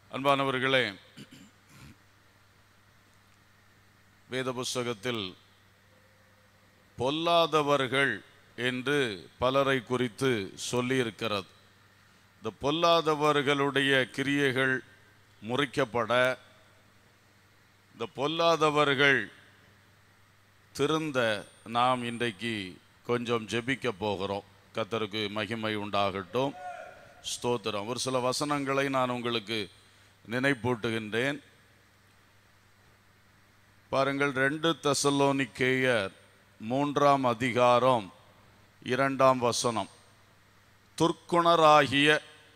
அன்பானவர்களே வேத புஸ்தகத்தில் பொல்லாதவர்கள் என்று பலரை குறித்து சொல்லியிருக்கிறது இந்த பொல்லாதவர்களுடைய கிரியைகள் முறிக்கப்பட இந்த பொல்லாதவர்கள் திருந்த நாம் இன்றைக்கு கொஞ்சம் ஜெபிக்க போகிறோம் கத்தருக்கு மகிமை உண்டாகட்டும் ஸ்தோத்திரம் ஒரு சில வசனங்களை நான் உங்களுக்கு நினைப்பூட்டுகின்றேன் பாருங்கள் ரெண்டு தெசலோனிக்கேயர் மூன்றாம் அதிகாரம் இரண்டாம் வசனம் துர்க்குணராகிய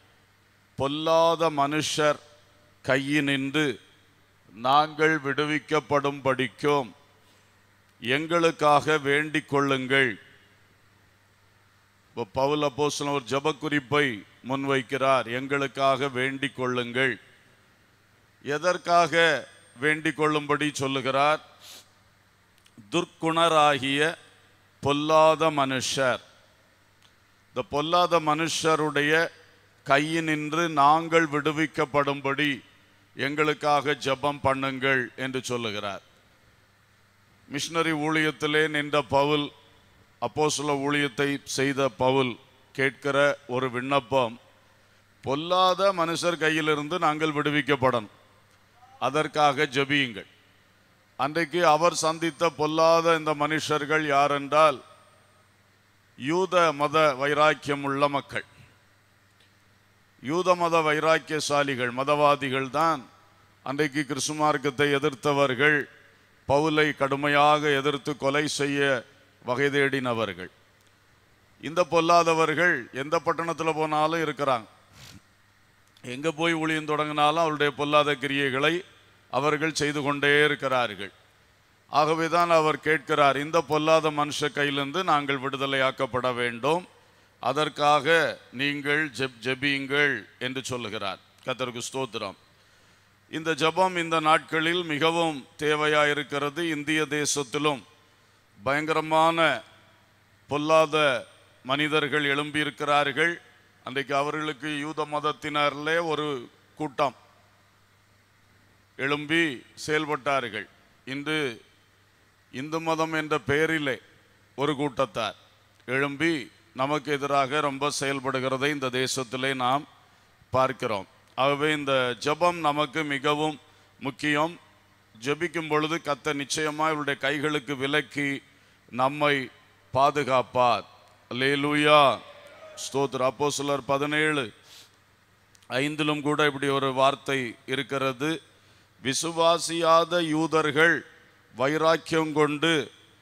பொல்லாத மனுஷர் கையினின்று நாங்கள் விடுவிக்கப்படும்படிக்கும் எங்களுக்காக வேண்டிக் கொள்ளுங்கள் இப்போ பவுல் அப்போஸ்தலன் ஒரு ஜெப குறிப்பை முன்வைக்கிறார் எங்களுக்காக வேண்டிக் கொள்ளுங்கள் எதற்காக வேண்டிக் கொள்ளும்படி சொல்லுகிறார் துர்க்குணராகிய பொல்லாத மனுஷர் இந்த பொல்லாத மனுஷருடைய கையினின்று நாங்கள் விடுவிக்கப்படும்படி எங்களுக்காக ஜெபம் பண்ணுங்கள் என்று சொல்லுகிறார் மிஷனரி ஊழியத்திலே நின்ற பவுல் அப்போஸ்தல ஊழியத்தை செய்த பவுல் கேட்கிற ஒரு விண்ணப்பம் பொல்லாத மனுஷர் கையிலிருந்து நாங்கள் விடுவிக்கப்படணும் அதற்காக ஜெபியுங்கள் அன்றைக்கு அவர் சந்தித்த பொல்லாத இந்த மனுஷர்கள் யார் என்றால் யூத மத வைராக்கியம் உள்ள மக்கள் யூத மத வைராக்கியசாலிகள் மதவாதிகள் தான் அன்றைக்கு கிறிஸ்துமார்க்கத்தை எதிர்த்தவர்கள் பவுலை கடுமையாக எதிர்த்து கொலை செய்ய வகை தேடினவர்கள் இந்த பொல்லாதவர்கள் எந்த பட்டணத்தில் போனாலும் இருக்கிறாங்க எங்கே போய் ஊழியம் தொடங்கினாலும் அவருடைய பொல்லாத கிரியைகளை அவர்கள் செய்து கொண்டே இருக்கிறார்கள் ஆகவே தான் அவர் கேட்கிறார் இந்த பொல்லாத மனுஷ கையிலிருந்து நாங்கள் விடுதலையாக்கப்பட வேண்டும் அதற்காக நீங்கள் ஜெப் ஜெபியுங்கள் என்று சொல்லுகிறார் கத்தருக்கு ஸ்தோத்திரம் இந்த ஜெபம் இந்த நாட்களில் மிகவும் தேவையாக இருக்கிறது இந்திய தேசத்திலும் பயங்கரமான பொல்லாத மனிதர்கள் எழும்பியிருக்கிறார்கள் அன்றைக்கு அவர்களுக்கு யூத மதத்தினரிலே ஒரு கூட்டம் எழும்பி செயல்பட்டார்கள் இன்று இந்து மதம் என்ற பெயரிலே ஒரு கூட்டத்தார் எழும்பி நமக்கு எதிராக ரொம்ப செயல்படுகிறதை இந்த தேசத்திலே நாம் பார்க்கிறோம் ஆகவே இந்த ஜெபம் நமக்கு மிகவும் முக்கியம் ஜெபிக்கும் பொழுது கத்த நிச்சயமாக இவருடைய கைகளுக்கு விலக்கி நம்மை பாதுகாப்பார் லேலூயா ஸ்தோத்திர அப்போ சிலர் பதினேழு ஐந்திலும் கூட இப்படி ஒரு வார்த்தை இருக்கிறது விசுவாசியாத யூதர்கள் வைராக்கியம் கொண்டு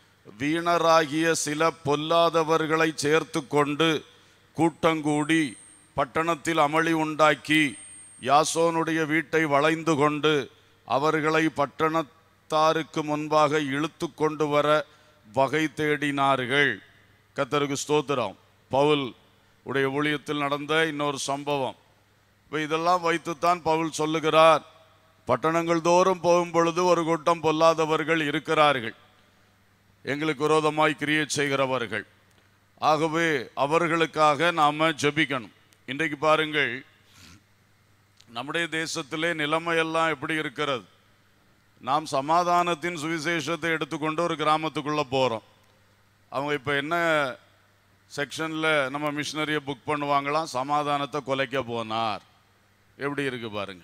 வீணராகிய சில பொல்லாதவர்களை சேர்த்து கொண்டு கூட்டங்கூடி பட்டணத்தில் அமளி உண்டாக்கி யாசோனுடைய வீட்டை வளைந்து கொண்டு அவர்களை பட்டணத்தாருக்கு முன்பாக இழுத்து கொண்டு வர வகை தேடினார்கள் கத்தருக்கு ஸ்தோத்திரம் பவுல் உடைய ஊழியத்தில் நடந்த இன்னொரு சம்பவம் இப்போ இதெல்லாம் வைத்துத்தான் பவுல் சொல்லுகிறார் பட்டணங்கள் தோறும் போகும் பொழுது ஒரு கூட்டம் பொல்லாதவர்கள் இருக்கிறார்கள் எங்களுக்கு விரோதமாய் கிரியை செய்கிறவர்கள் ஆகவே அவர்களுக்காக நாம ஜெபிக்கணும் இன்றைக்கு பாருங்கள் நம்முடைய தேசத்திலே நிலைமையெல்லாம் எப்படி இருக்கிறது நாம் சமாதானத்தின் சுவிசேஷத்தை எடுத்துக்கொண்டு ஒரு கிராமத்துக்குள்ள போறோம் அவங்க இப்போ என்ன செக்ஷன்ல நம்ம மிஷினரியை புக் பண்ணுவாங்களாம் சமாதானத்தை குலைக்க போனார் எப்படி இருக்கு பாருங்க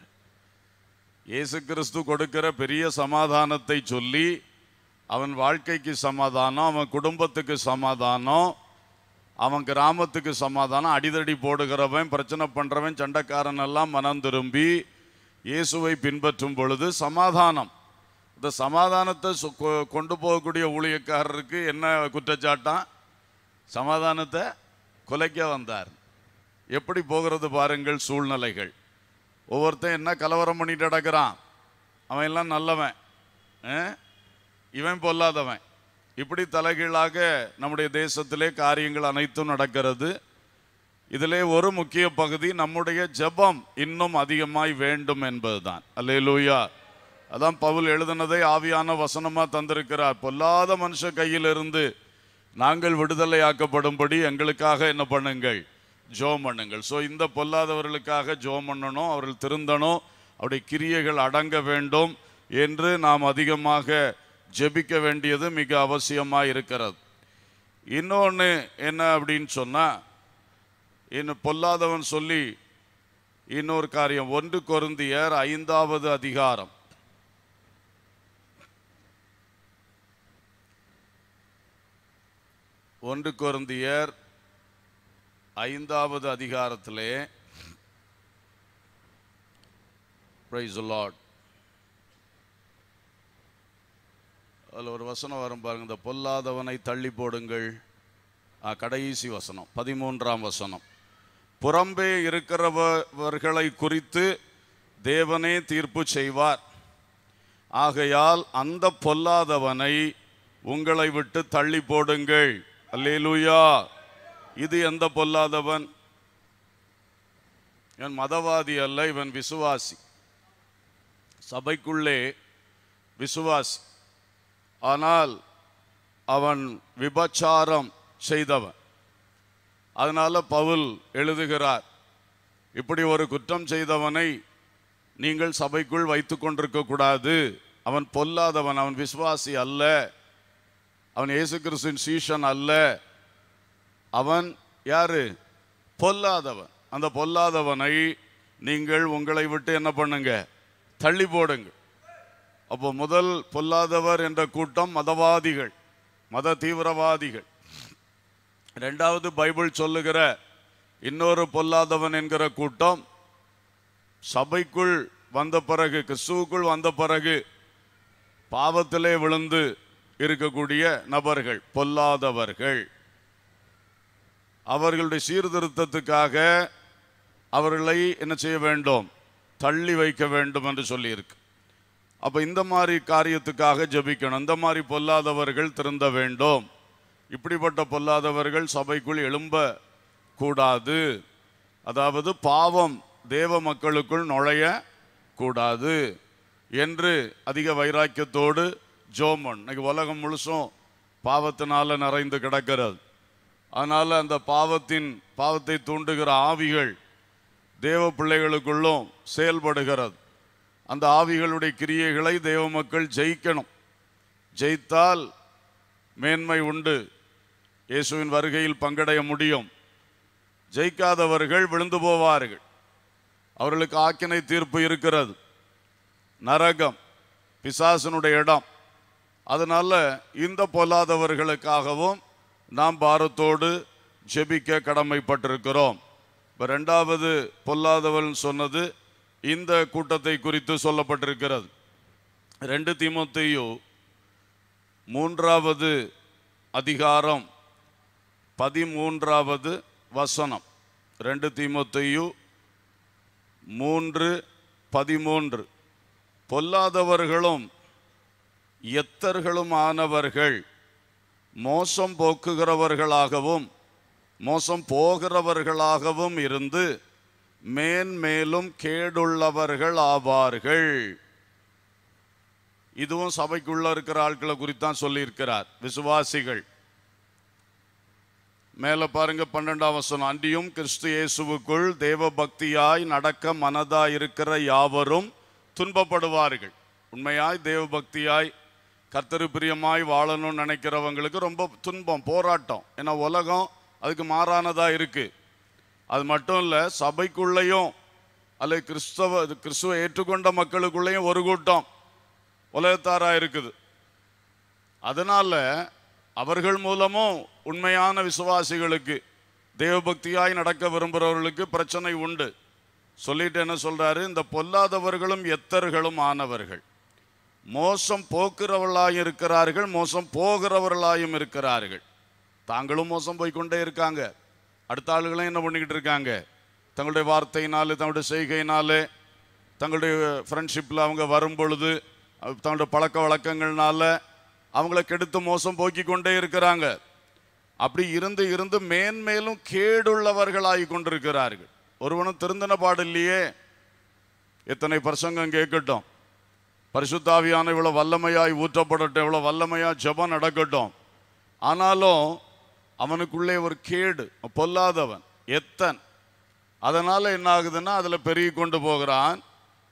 இயேசு கிறிஸ்து கொடுக்கிற பெரிய சமாதானத்தை சொல்லி அவன் வாழ்க்கைக்கு சமாதானம் அவன் குடும்பத்துக்கு சமாதானம் அவன் கிராமத்துக்கு சமாதானம் அடிதடி போடுகிறவன் பிரச்சனை பண்றவன் சண்டைக்காரன் எல்லாம் மனம் திரும்பி இயேசுவை பின்பற்றும் பொழுது சமாதானம் இந்த சமாதானத்தை சு- கொ- கொண்டு போகக்கூடிய ஊழியக்காரருக்கு என்ன குற்றச்சாட்டான் சமாதானத்தை குலைக்க வந்தார் எப்படி போகிறது பாருங்கள் சூழ்நிலைகள் ஒவ்வொருத்தன் என்ன கலவரம் பண்ணிட்டு நடக்கிறான் அவன் எல்லாம் நல்லவன் ஆ? இவன் பொல்லாதவன் இப்படி தலைகீழாக நம்முடைய தேசத்திலே காரியங்கள் அனைத்தும் நடக்கிறது இதிலே ஒரு முக்கிய பகுதி நம்முடைய ஜெபம் இன்னும் அதிகமாய் வேண்டும் என்பதுதான் அல்லேலூயா அதான் பவுல் எழுதினதை ஆவியான வசனமா தந்திருக்கிறார் பொல்லாத மனுஷ கையிலிருந்து நாங்கள் விடுதலையாக்கப்படும்படி எங்களுக்காக என்ன பண்ணுங்கள் ஜோம் பண்ணுங்கள் ஸோ இந்த பொல்லாதவர்களுக்காக ஜோம் பண்ணணும் அவர்கள் திருந்தணும் அவருடைய கிரியைகள் அடங்க வேண்டும் என்று நாம் அதிகமாக ஜெபிக்க வேண்டியது மிக அவசியமாக இருக்கிறது இன்னொன்று என்ன அப்படின்னு சொன்னால் இன்னும் பொல்லாதவன் சொல்லி இன்னொரு காரியம் ஒன்று கொருந்தியர் ஐந்தாவது அதிகாரம் ஒன்று கொருந்தியர் ஐந்தாவது அதிகாரத்திலே பிரைஸ் லார்ட் அதில் ஒரு வசனம் வரும் பாருங்க இந்த பொல்லாதவனை தள்ளி போடுங்கள் ஆ, கடைசி வசனம் பதிமூன்றாம் வசனம் புறம்பே இருக்கிறவர்களை குறித்து தேவனே தீர்ப்பு செய்வார் ஆகையால் அந்த பொல்லாதவனை உங்களை விட்டு தள்ளி போடுங்கள் அல்லேலூயா இது எந்த பொல்லாதவன் இவன் மதவாதி அல்ல இவன் விசுவாசி சபைக்குள்ளே விசுவாசி ஆனால் அவன் விபச்சாரம் செய்தவன் அதனால பவுல் எழுதுகிறார் இப்படி ஒரு குற்றம் செய்தவனை நீங்கள் சபைக்குள் வைத்துக் கொண்டிருக்க கூடாது அவன் பொல்லாதவன் அவன் விசுவாசி அல்ல அவன் இயேசு கிறிஸ்துவின் சீஷன் அல்ல அவன் யாரு பொல்லாதவன் அந்த பொல்லாதவனை நீங்கள் உங்களை விட்டு என்ன பண்ணுங்க தள்ளி போடுங்க அப்போ முதல் பொல்லாதவர் என்ற கூட்டம் மதவாதிகள் மத தீவிரவாதிகள் ரெண்டாவது பைபிள் சொல்லுகிற இன்னொரு பொல்லாதவன் என்கிற கூட்டம் சபைக்குள் வந்த பிறகு கிறிஸ்துவுக்குள் வந்த பிறகு பாவத்திலே விழுந்து இருக்கக்கூடிய நபர்கள் பொல்லாதவர்கள் அவர்களுடைய சீர்திருத்தத்துக்காக அவர்களை என்ன செய்ய வேண்டும் தள்ளி வைக்க வேண்டும் என்று சொல்லியிருக்கு அப்ப இந்த மாதிரி காரியத்துக்காக ஜெபிக்கணும் இந்த மாதிரி பொல்லாதவர்கள் திருந்த வேண்டும் இப்படிப்பட்ட பொல்லாதவர்கள் சபைக்குள் எழும்ப கூடாது அதாவது பாவம் தேவ மக்களுக்குள் நுழைய கூடாது என்று அதிக வைராக்கியத்தோடு ஜோமன் இன்னைக்கு உலகம் முழுசும் பாவத்தினால நிறைந்து கிடக்கிறது அதனால அந்த பாவத்தின் பாவத்தை தூண்டுகிற ஆவிகள் தேவ பிள்ளைகளுக்குள்ளும் செயல்படுகிறது அந்த ஆவிகளுடைய கிரியைகளை தேவ மக்கள் ஜெயிக்கணும் ஜெயித்தால் மேன்மை உண்டு இயேசுவின் வருகையில் பங்கடைய முடியும் ஜெயிக்காதவர்கள் விழுந்து போவார்கள் அவர்களுக்கு ஆக்கினை தீர்ப்பு இருக்கிறது நரகம் பிசாசனுடைய இடம் அதனால இந்த பொல்லாதவர்களுக்காகவும் நாம் பாரத்தோடு ஜெபிக்க கடமைப்பட்டிருக்கிறோம் இப்போ ரெண்டாவது பொல்லாதவன் சொன்னது இந்த கூட்டத்தை குறித்து சொல்லப்பட்டிருக்கிறது ரெண்டு தீமோத்தேயு மூன்றாவது அதிகாரம் பதிமூன்றாவது வசனம் ரெண்டு தீமோத்தேயு மூன்று பதிமூன்று பொல்லாதவர்களும் எத்தர்களும் ஆனவர்கள் மோசம் போக்குகிறவர்களாகவும் மோசம் போகிறவர்களாகவும் இருந்து மேன்மேலும் கேடுள்ளவர்கள் ஆவார்கள் இதுவும் சபைக்குள்ள இருக்கிற ஆட்களை குறித்தான் சொல்லியிருக்கிறார் விசுவாசிகள் மேல பாருங்க பன்னெண்டாம் வசனம் அன்றியும் கிறிஸ்து இயேசுவுக்குள் தேவ பக்தியாய் நடக்க மனதாய் இருக்கிற யாவரும் துன்பப்படுவார்கள் உண்மையாய் தேவ பக்தியாய் கர்த்தரு பிரியமாய் வாழணும்னு நினைக்கிறவங்களுக்கு ரொம்ப துன்பம் போராட்டம் ஏன்னா உலகம் அதுக்கு மாறானதா இருக்கு அது மட்டும் இல்லை சபைக்குள்ளேயும் அல்லது கிறிஸ்தவ கிறிஸ்துவ ஏற்றுக்கொண்ட மக்களுக்குள்ளேயும் ஒரு கூட்டம் உலகத்தாரா இருக்குது அதனால அவர்கள் மூலமும் உண்மையான விசுவாசிகளுக்கு தேவபக்தியாய் நடக்க விரும்புகிறவர்களுக்கு பிரச்சனை உண்டு சொல்லிட்டு என்ன சொல்றாரு இந்த பொல்லாதவர்களும் எத்தர்களும் ஆனவர்கள் மோசம் போக்குறவர்களாயும் இருக்கிறார்கள் மோசம் போகிறவர்களாயும் இருக்கிறார்கள் தாங்களும் மோசம் போய்க்கொண்டே இருக்காங்க அடுத்த ஆளுகளும் என்ன பண்ணிக்கிட்டு இருக்காங்க தங்களுடைய வார்த்தையினாலே தங்களுடைய செய்கையினாலே தங்களுடைய ஃப்ரெண்ட்ஷிப்பில் அவங்க வரும் பொழுது அஹ், தங்களுடைய பழக்க வழக்கங்கள்னால அவங்கள கெடுத்து மோசம் போக்கி கொண்டே இருக்கிறாங்க அப்படி இருந்து இருந்து மேன்மேலும் கேடுள்ளவர்களாகி கொண்டிருக்கிறார்கள் ஒருவனும் திருந்தின பாடு இல்லையே எத்தனை பிரசங்கம் கேட்கட்டும் பரிசுத்தாவியான இவ்வளவு வல்லமையாய் ஊற்றப்படட்டும் இவ்வளவு வல்லமையா ஜெபம் நடக்கட்டும் ஆனாலும் அவனுக்குள்ளே ஒரு கேடு பொல்லாதவன் எத்தன் அதனால என்ன ஆகுதுன்னா அதுல பெருகி கொண்டு போகிறான்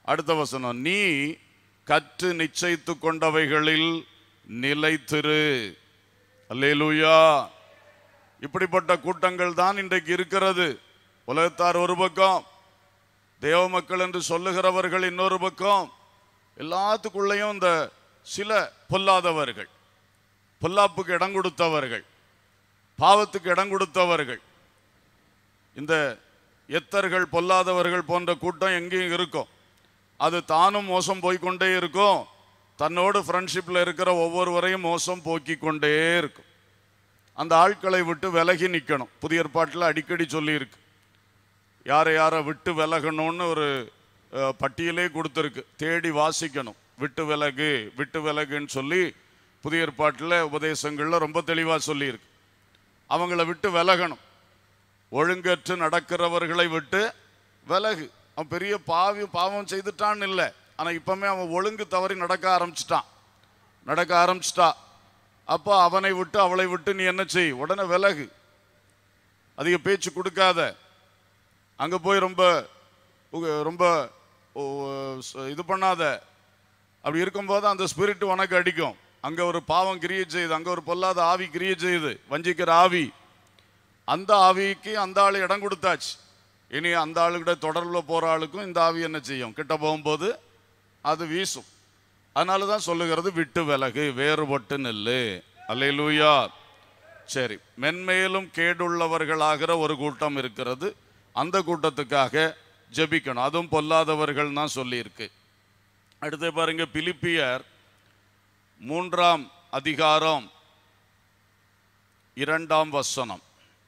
அடுத்த வசனம் நீ கற்று நிச்சயித்து கொண்டவைகளில் நிலைத்திரு அல்லேலூயா இப்படிப்பட்ட கூட்டங்கள் தான் இன்றைக்கு இருக்கிறது உலகத்தார் ஒரு பக்கம் தேவ மக்கள் என்று சொல்லுகிறவர்கள் இன்னொரு பக்கம் எல்லாத்துக்குள்ளேயும் இந்த சில பொல்லாதவர்கள் பொல்லாப்புக்கு இடம் கொடுத்தவர்கள் பாவத்துக்கு இடம் கொடுத்தவர்கள் இந்த எத்தர்கள் பொல்லாதவர்கள் போன்ற கூட்டம் எங்கேயும் இருக்கும் அது தானும் மோசம் போய்க்கொண்டே இருக்கும் தன்னோடு ஃப்ரெண்ட்ஷிப்பில் இருக்கிற ஒவ்வொருவரையும் மோசம் போக்கிக் கொண்டே இருக்கும் அந்த ஆட்களை விட்டு விலகி நிற்கணும் புதிய ஏற்பாட்டில் அடிக்கடி சொல்லியிருக்கு யாரை யாரை விட்டு விலகணும்னு ஒரு அஹ், பட்டியலே கொடுத்துருக்கு தேடி வாசிக்கணும் விட்டு விலகு விட்டு விலகுன்னு சொல்லி புதிய ஏற்பாட்டில் உபதேசங்களில் ரொம்ப தெளிவாக சொல்லியிருக்கு அவங்கள விட்டு விலகணும் ஒழுங்கற்று நடக்கிறவர்களை விட்டு விலகு அவன் பெரிய பாவி பாவம் செய்துட்டான்னு இல்லை ஆனால் இப்பவுமே அவன் ஒழுங்கு தவறி நடக்க ஆரம்பிச்சிட்டான் நடக்க ஆரம்பிச்சிட்டா அப்போ அவனை விட்டு அவளை விட்டு நீ என்ன செய் உடனே விலகு அதிக பேச்சு கொடுக்காத அங்கே போய் ரொம்ப உக- ரொம்ப ஓ, ச- இது பண்ணாத அப்படி இருக்கும்போது அந்த ஸ்பிரிட் உனக்கு அடிக்கும் அங்கே ஒரு பாவம் கிரியை செய்யுது அங்கே ஒரு பொல்லாத ஆவி கிரியை செய்யுது வஞ்சிக்கிற ஆவி அந்த ஆவிக்கு அந்த ஆள் இடம் கொடுத்தாச்சு இனி அந்த ஆளுகிட்ட தொடர்பில் போகிற ஆளுக்கும் இந்த ஆவி என்ன செய்யும் கிட்ட போகும்போது அது வீசும் அதனால தான் சொல்லுகிறது விட்டு விலகு வேறுபட்டு நெல்லு அல்லேலூயா சரி மென்மேலும் கேடுள்ளவர்களாகிற ஒரு கூட்டம் இருக்கிறது அந்த கூட்டத்துக்காக ஜெபிக்கணும் அதுவும் பொல்லாதவர்கள் தான் சொல்லியிருக்கு அடுத்து பாருங்க பிலிப்பியர் மூன்றாம் அதிகாரம் இரண்டாம் வசனம்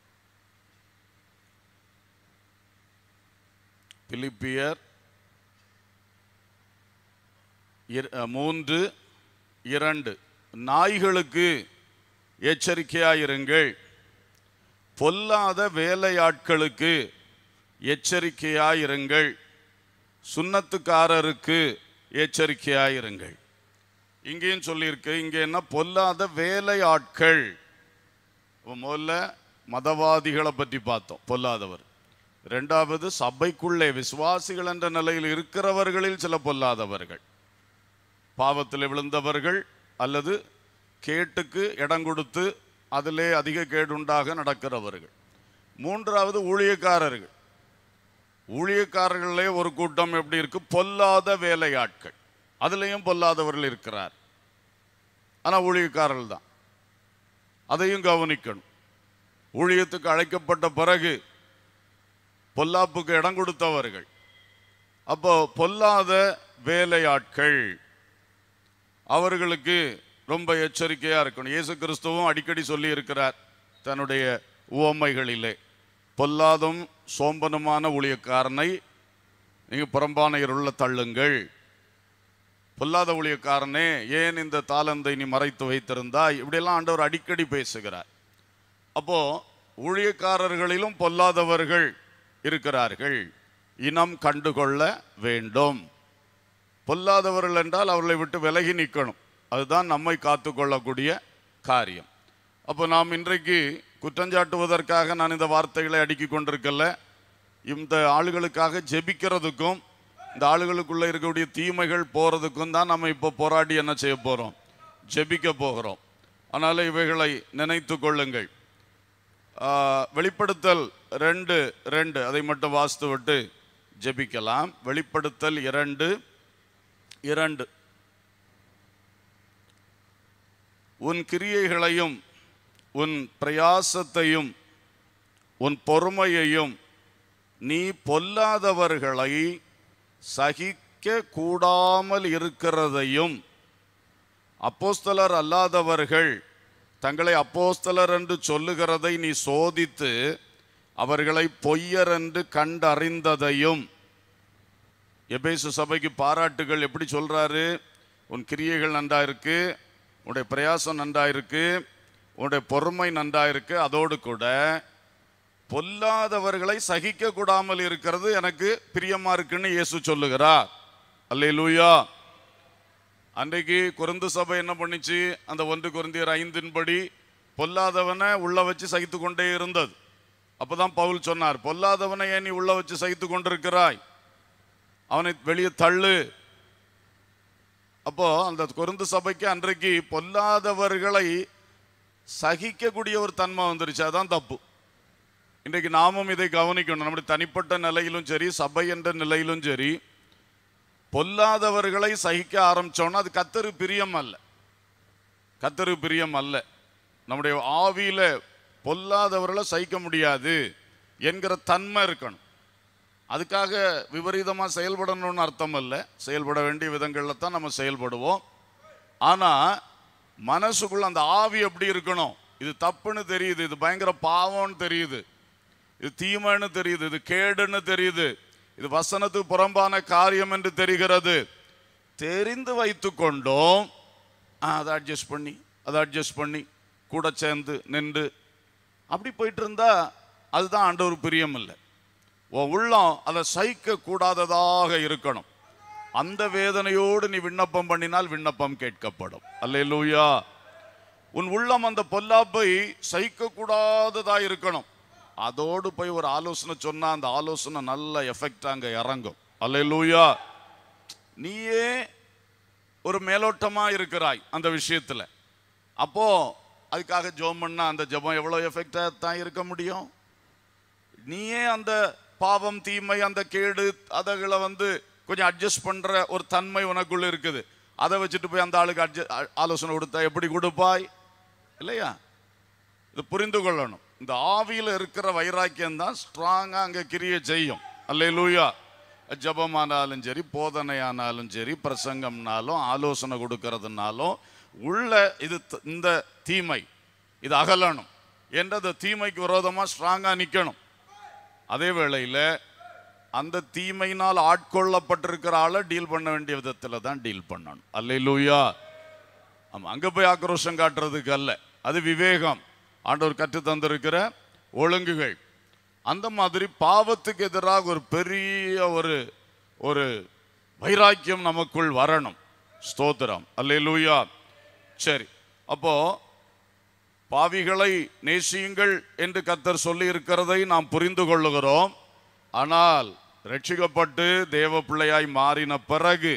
பிலிப்பியர் இர- அஹ், மூன்று இரண்டு நாய்களுக்கு எச்சரிக்கையாயிருங்கள் பொல்லாத வேலையாட்களுக்கு எச்சரிக்கையாயிருங்கள் சுண்ணத்துக்காரருக்கு எச்சரிக்கையாயிருங்கள் இங்கேயும் சொல்லியிருக்கு இங்கே என்ன பொல்லாத வேலையாட்கள் இப்ப முதல்ல மதவாதிகளை பற்றி பார்த்தோம் பொல்லாதவர் ரெண்டாவது சபைக்குள்ளே விசுவாசிகள் என்ற நிலையில் இருக்கிறவர்களில் சில பொல்லாதவர்கள் பாவத்தில் விழுந்தவர்கள் அல்லது கேட்டுக்கு இடம் கொடுத்து அதிலே அதிக கேடுண்டாக நடக்கிறவர்கள் மூன்றாவது ஊழியக்காரர்கள் ஊழியக்காரர்களே ஒரு கூட்டம் எப்படி இருக்கு பொல்லாத வேலையாட்கள் அதுலேயும் பொல்லாதவர்கள் இருக்கிறார் ஆனால் ஊழியக்காரர்கள் தான் அதையும் கவனிக்கணும் ஊழியத்துக்கு அழைக்கப்பட்ட பிறகு பொல்லாப்புக்கு இடம் கொடுத்தவர்கள் அப்போ பொல்லாத வேலையாட்கள் அவர்களுக்கு ரொம்ப எச்சரிக்கையா இருக்கணும் இயேசு கிறிஸ்துவும் அடிக்கடி சொல்லி இருக்கிறார் தன்னுடைய உவமைகளிலே பொல்லாதும் சோம்பனுமான ஊழியக்காரனை நீங்க புறம்பான இருள தள்ளுங்கள் பொல்லாத ஊழியக்காரனே ஏன் இந்த தாளந்தை நீ மறைத்து வைத்திருந்தாய் இப்படியெல்லாம் ஆண்டவர் அடிக்கடி பேசுகிறார் அப்போ ஊழியக்காரர்களிலும் பொல்லாதவர்கள் இருக்கிறார்கள் இனம் கண்டுகொள்ள வேண்டும் பொல்லாதவர்கள் என்றால் அவர்களை விட்டு விலகி நிற்கணும் அதுதான் நம்மை காத்துக்கொள்ளக்கூடிய காரியம் அப்போ நாம் இன்றைக்கு குற்றஞ்சாட்டுவதற்காக நான் இந்த வார்த்தைகளை அடுக்கி கொண்டிருக்கல இந்த ஆளுகளுக்காக ஜெபிக்கிறதுக்கும் இந்த ஆளுகளுக்குள்ள இருக்கக்கூடிய தீமைகள் போறதுக்கும் தான் நம்ம இப்போ போராடி என்ன செய்ய போறோம் ஜெபிக்க போகிறோம் அதனால இவைகளை நினைத்து கொள்ளுங்கள் ஆ, வெளிப்படுத்தல் ரெண்டு ரெண்டு அதை மட்டும் வாசித்து விட்டு ஜெபிக்கலாம் வெளிப்படுத்தல் இரண்டு இரண்டு உன் கிரியைகளையும் உன் பிரயாசத்தையும் உன் பொறுமையையும் நீ பொல்லாதவர்களை சகிக்க கூடாமல் இருக்கிறதையும் அப்போஸ்தலர் அல்லாதவர்கள் தங்களை அப்போஸ்தலர் என்று சொல்லுகிறதை நீ சோதித்து அவர்களை பொய்யர் என்று கண்டறிந்ததையும் எபேசு சபைக்கு பாராட்டுகள் எப்படி சொல்றாரு உன் கிரியைகள் நன்றா இருக்கு உன்னுடைய பிரயாசம் நன்றா இருக்கு உன்னுடைய பொறுமை நன்றா இருக்கு அதோடு கூட பொல்லாதவர்களை சகிக்க கூடாமல் இருக்கிறது எனக்கு பிரியமா இருக்குன்னு இயேசு சொல்லுகிறார் அல்லேலூயா அன்றைக்கு குருந்து சபை என்ன பண்ணுச்சு அந்த ஒன்று குருந்தியர் ஐந்தின்படி பொல்லாதவனை உள்ள வச்சு சகித்து கொண்டே இருந்தது அப்பதான் பவுல் சொன்னார் பொல்லாதவனை ஏன் நீ உள்ள வச்சு சகித்து கொண்டிருக்கிறாய் அவனை வெளியே தள்ளு அப்போ அந்த கொருந்து சபைக்கு அன்றைக்கு பொல்லாதவர்களை சகிக்கக்கூடிய ஒரு தன்மை வந்துருச்சு அதான் தப்பு இன்றைக்கு நாமும் இதை கவனிக்கணும் நம்முடைய தனிப்பட்ட நிலையிலும் சரி சபை என்ற நிலையிலும் சரி பொல்லாதவர்களை சகிக்க ஆரம்பிச்சோம்னா அது கத்தரு பிரியம் அல்ல கத்தரு பிரியம் அல்ல நம்முடைய ஆவியில பொல்லாதவர்களை சகிக்க முடியாது என்கிற தன்மை இருக்கணும் அதுக்காக விபரீதமாக செயல்படணும்னு அர்த்தம் அல்ல செயல்பட வேண்டிய விதங்களில் தான் நம்ம செயல்படுவோம் ஆனால் மனசுக்குள்ள அந்த ஆவி எப்படி இருக்கணும் இது தப்புன்னு தெரியுது இது பயங்கர பாவம்னு தெரியுது இது தீமைன்னு தெரியுது இது கேடுன்னு தெரியுது இது வசனத்துக்கு புறம்பான காரியம் என்று தெரிகிறது தெரிந்து வைத்து கொண்டோம் ஆ, அதை அட்ஜஸ்ட் பண்ணி அதை அட்ஜஸ்ட் பண்ணி கூட சேர்ந்து நின்று அப்படி போயிட்டு இருந்தா அதுதான் ஆண்டவர் பிரியம் இல்லை உன் உள்ளம் அதை சகிக்க கூடாததாக இருக்கணும் அந்த வேதனையோடு நீ விண்ணப்பம் பண்ணினால் விண்ணப்பம் கேட்கப்படும் அல்லேலூயா உன் உள்ளம் அந்த பொல்லாப்பை சகிக்க கூடாததா இருக்கணும் அதோடு போய் ஒரு ஆலோசனை சொன்னா அந்த ஆலோசனை நல்ல எஃபெக்ட் அங்க இறங்கும் அல்லேலூயா நீயே ஒரு மேலோட்டமா இருக்கிறாய் அந்த விஷயத்துல அப்போ அதுக்காக ஜெபம் பண்ணா அந்த ஜெபம் எவ்வளவு எஃபெக்டா தான் இருக்க முடியும் நீயே அந்த பாவம் தீமை அந்த கேடு அதுகளை வந்து கொஞ்சம் அட்ஜஸ்ட் பண்ற ஒரு தன்மை உனக்குள்ள இருக்குது அதை வச்சுட்டு போய் அந்த ஆளுக்கு adjust- ஆ- ஆலோசனை கொடுத்தா எப்படி கொடுப்பாய் இல்லையா இது புரிந்து கொள்ளணும் இந்த ஆவியில இருக்கிற வைராக்கியம் தான் ஸ்ட்ராங்கா அங்க கிரியை செய்யும் அல்லேலூயா ஜபமானாலும் சரி போதனையானாலும் சரி பிரசங்கம்னாலும் ஆலோசனை கொடுக்கறதுனாலும் உள்ள இது த- இந்த தீமை இது அகலணும் என்ற அந்த தீமைக்கு விரோதமா ஸ்ட்ராங்கா நிக்கணும் அதே வேளையில அந்த தீமையினால் ஆட்கொள்ளப்பட்டிருக்கிற ஆளை டீல் பண்ண வேண்டிய விதத்துல தான் டீல் பண்ணணும் அல்லேலூயா ஆமா அங்க போய் ஆக்ரோஷம் காட்டுறதுக்கு அல்ல அது விவேகம் ஆண்டவர் கற்று தந்திருக்கிற ஒழுங்குகள் அந்த மாதிரி பாவத்துக்கு எதிராக ஒரு பெரிய ஒரு ஒரு வைராக்கியம் நமக்குள் வரணும் ஸ்தோத்திரம் அல்லேலூயா சரி அப்போ பாவிகளை நேசியுங்கள் என்று கத்தர் சொல்லி இருக்கிறதை நாம் புரிந்து கொள்ளுகிறோம் ஆனால் ரட்சிக்கப்பட்டு தேவ பிள்ளையாய் மாறின பிறகு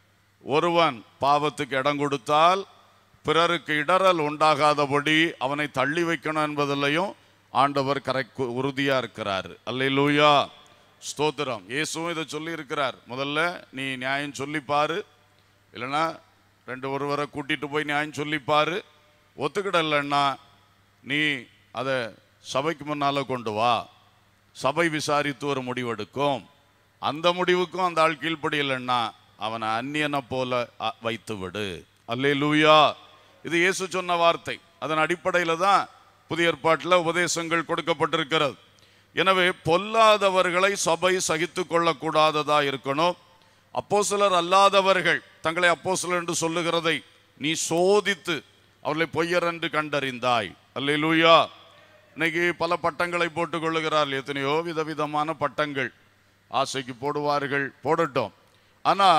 ஒருவன் பாவத்துக்கு இடம் கொடுத்தால் பிறருக்கு இடரல் உண்டாகாதபடி அவனை தள்ளி வைக்கணும் என்பதிலையும் ஆண்டவர் கரெக்ட் உறுதியா இருக்கிறார் அல்லேலூயா ஸ்தோத்திரம் இயேசுவும் இதை சொல்லி இருக்கிறார் முதல்ல நீ நியாயம் சொல்லி பாரு இல்லைன்னா ரெண்டு ஒருவரை கூட்டிட்டு போய் நியாயம் சொல்லி பாரு ஒத்துக்கிடலைன்னா நீ அதை சபைக்கு முன்னால கொண்டு வா சபை விசாரித்து ஒரு முடிவெடுக்கும் அந்த முடிவுக்கும் அந்த ஆள் கீழ்ப்படியலைன்னா அவனை அந்நியனை போல அ, வைத்து விடு அல்லேலூயா இது இயேசு சொன்ன வார்த்தை அதன் அடிப்படையில் தான் புதிய ஏற்பாட்டில் உபதேசங்கள் கொடுக்கப்பட்டிருக்கிறது எனவே பொல்லாதவர்களை சபை சகித்து கொள்ளக்கூடாததா இருக்கணும் அப்போஸ்தலர் அல்லாதவர்கள் தங்களை அப்போஸ்தலர் என்று சொல்லுகிறதை நீ சோதித்து அவர்களை பொய்யர் என்று கண்டறிந்தாய் அல்லேலூயா இன்னைக்கு பல பட்டங்களை போட்டுக் கொள்ளுகிறார்கள் எத்தனையோ விதவிதமான பட்டங்கள் ஆசைக்கு போடுவார்கள் போடட்டும் ஆனா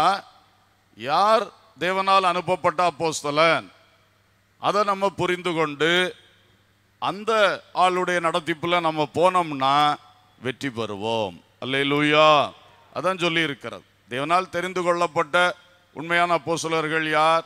யார் தேவனால் அனுப்பப்பட்ட அப்போஸ்தலன் அதை நம்ம புரிந்து கொண்டு அந்த ஆளுடைய நடத்திப்புல நம்ம போனோம்னா வெற்றி பெறுவோம் அல்லேலூயா அதான் சொல்லி இருக்கிறது தேவனால் தெரிந்து கொள்ளப்பட்ட உண்மையான அப்போஸ்தலர்கள் யார்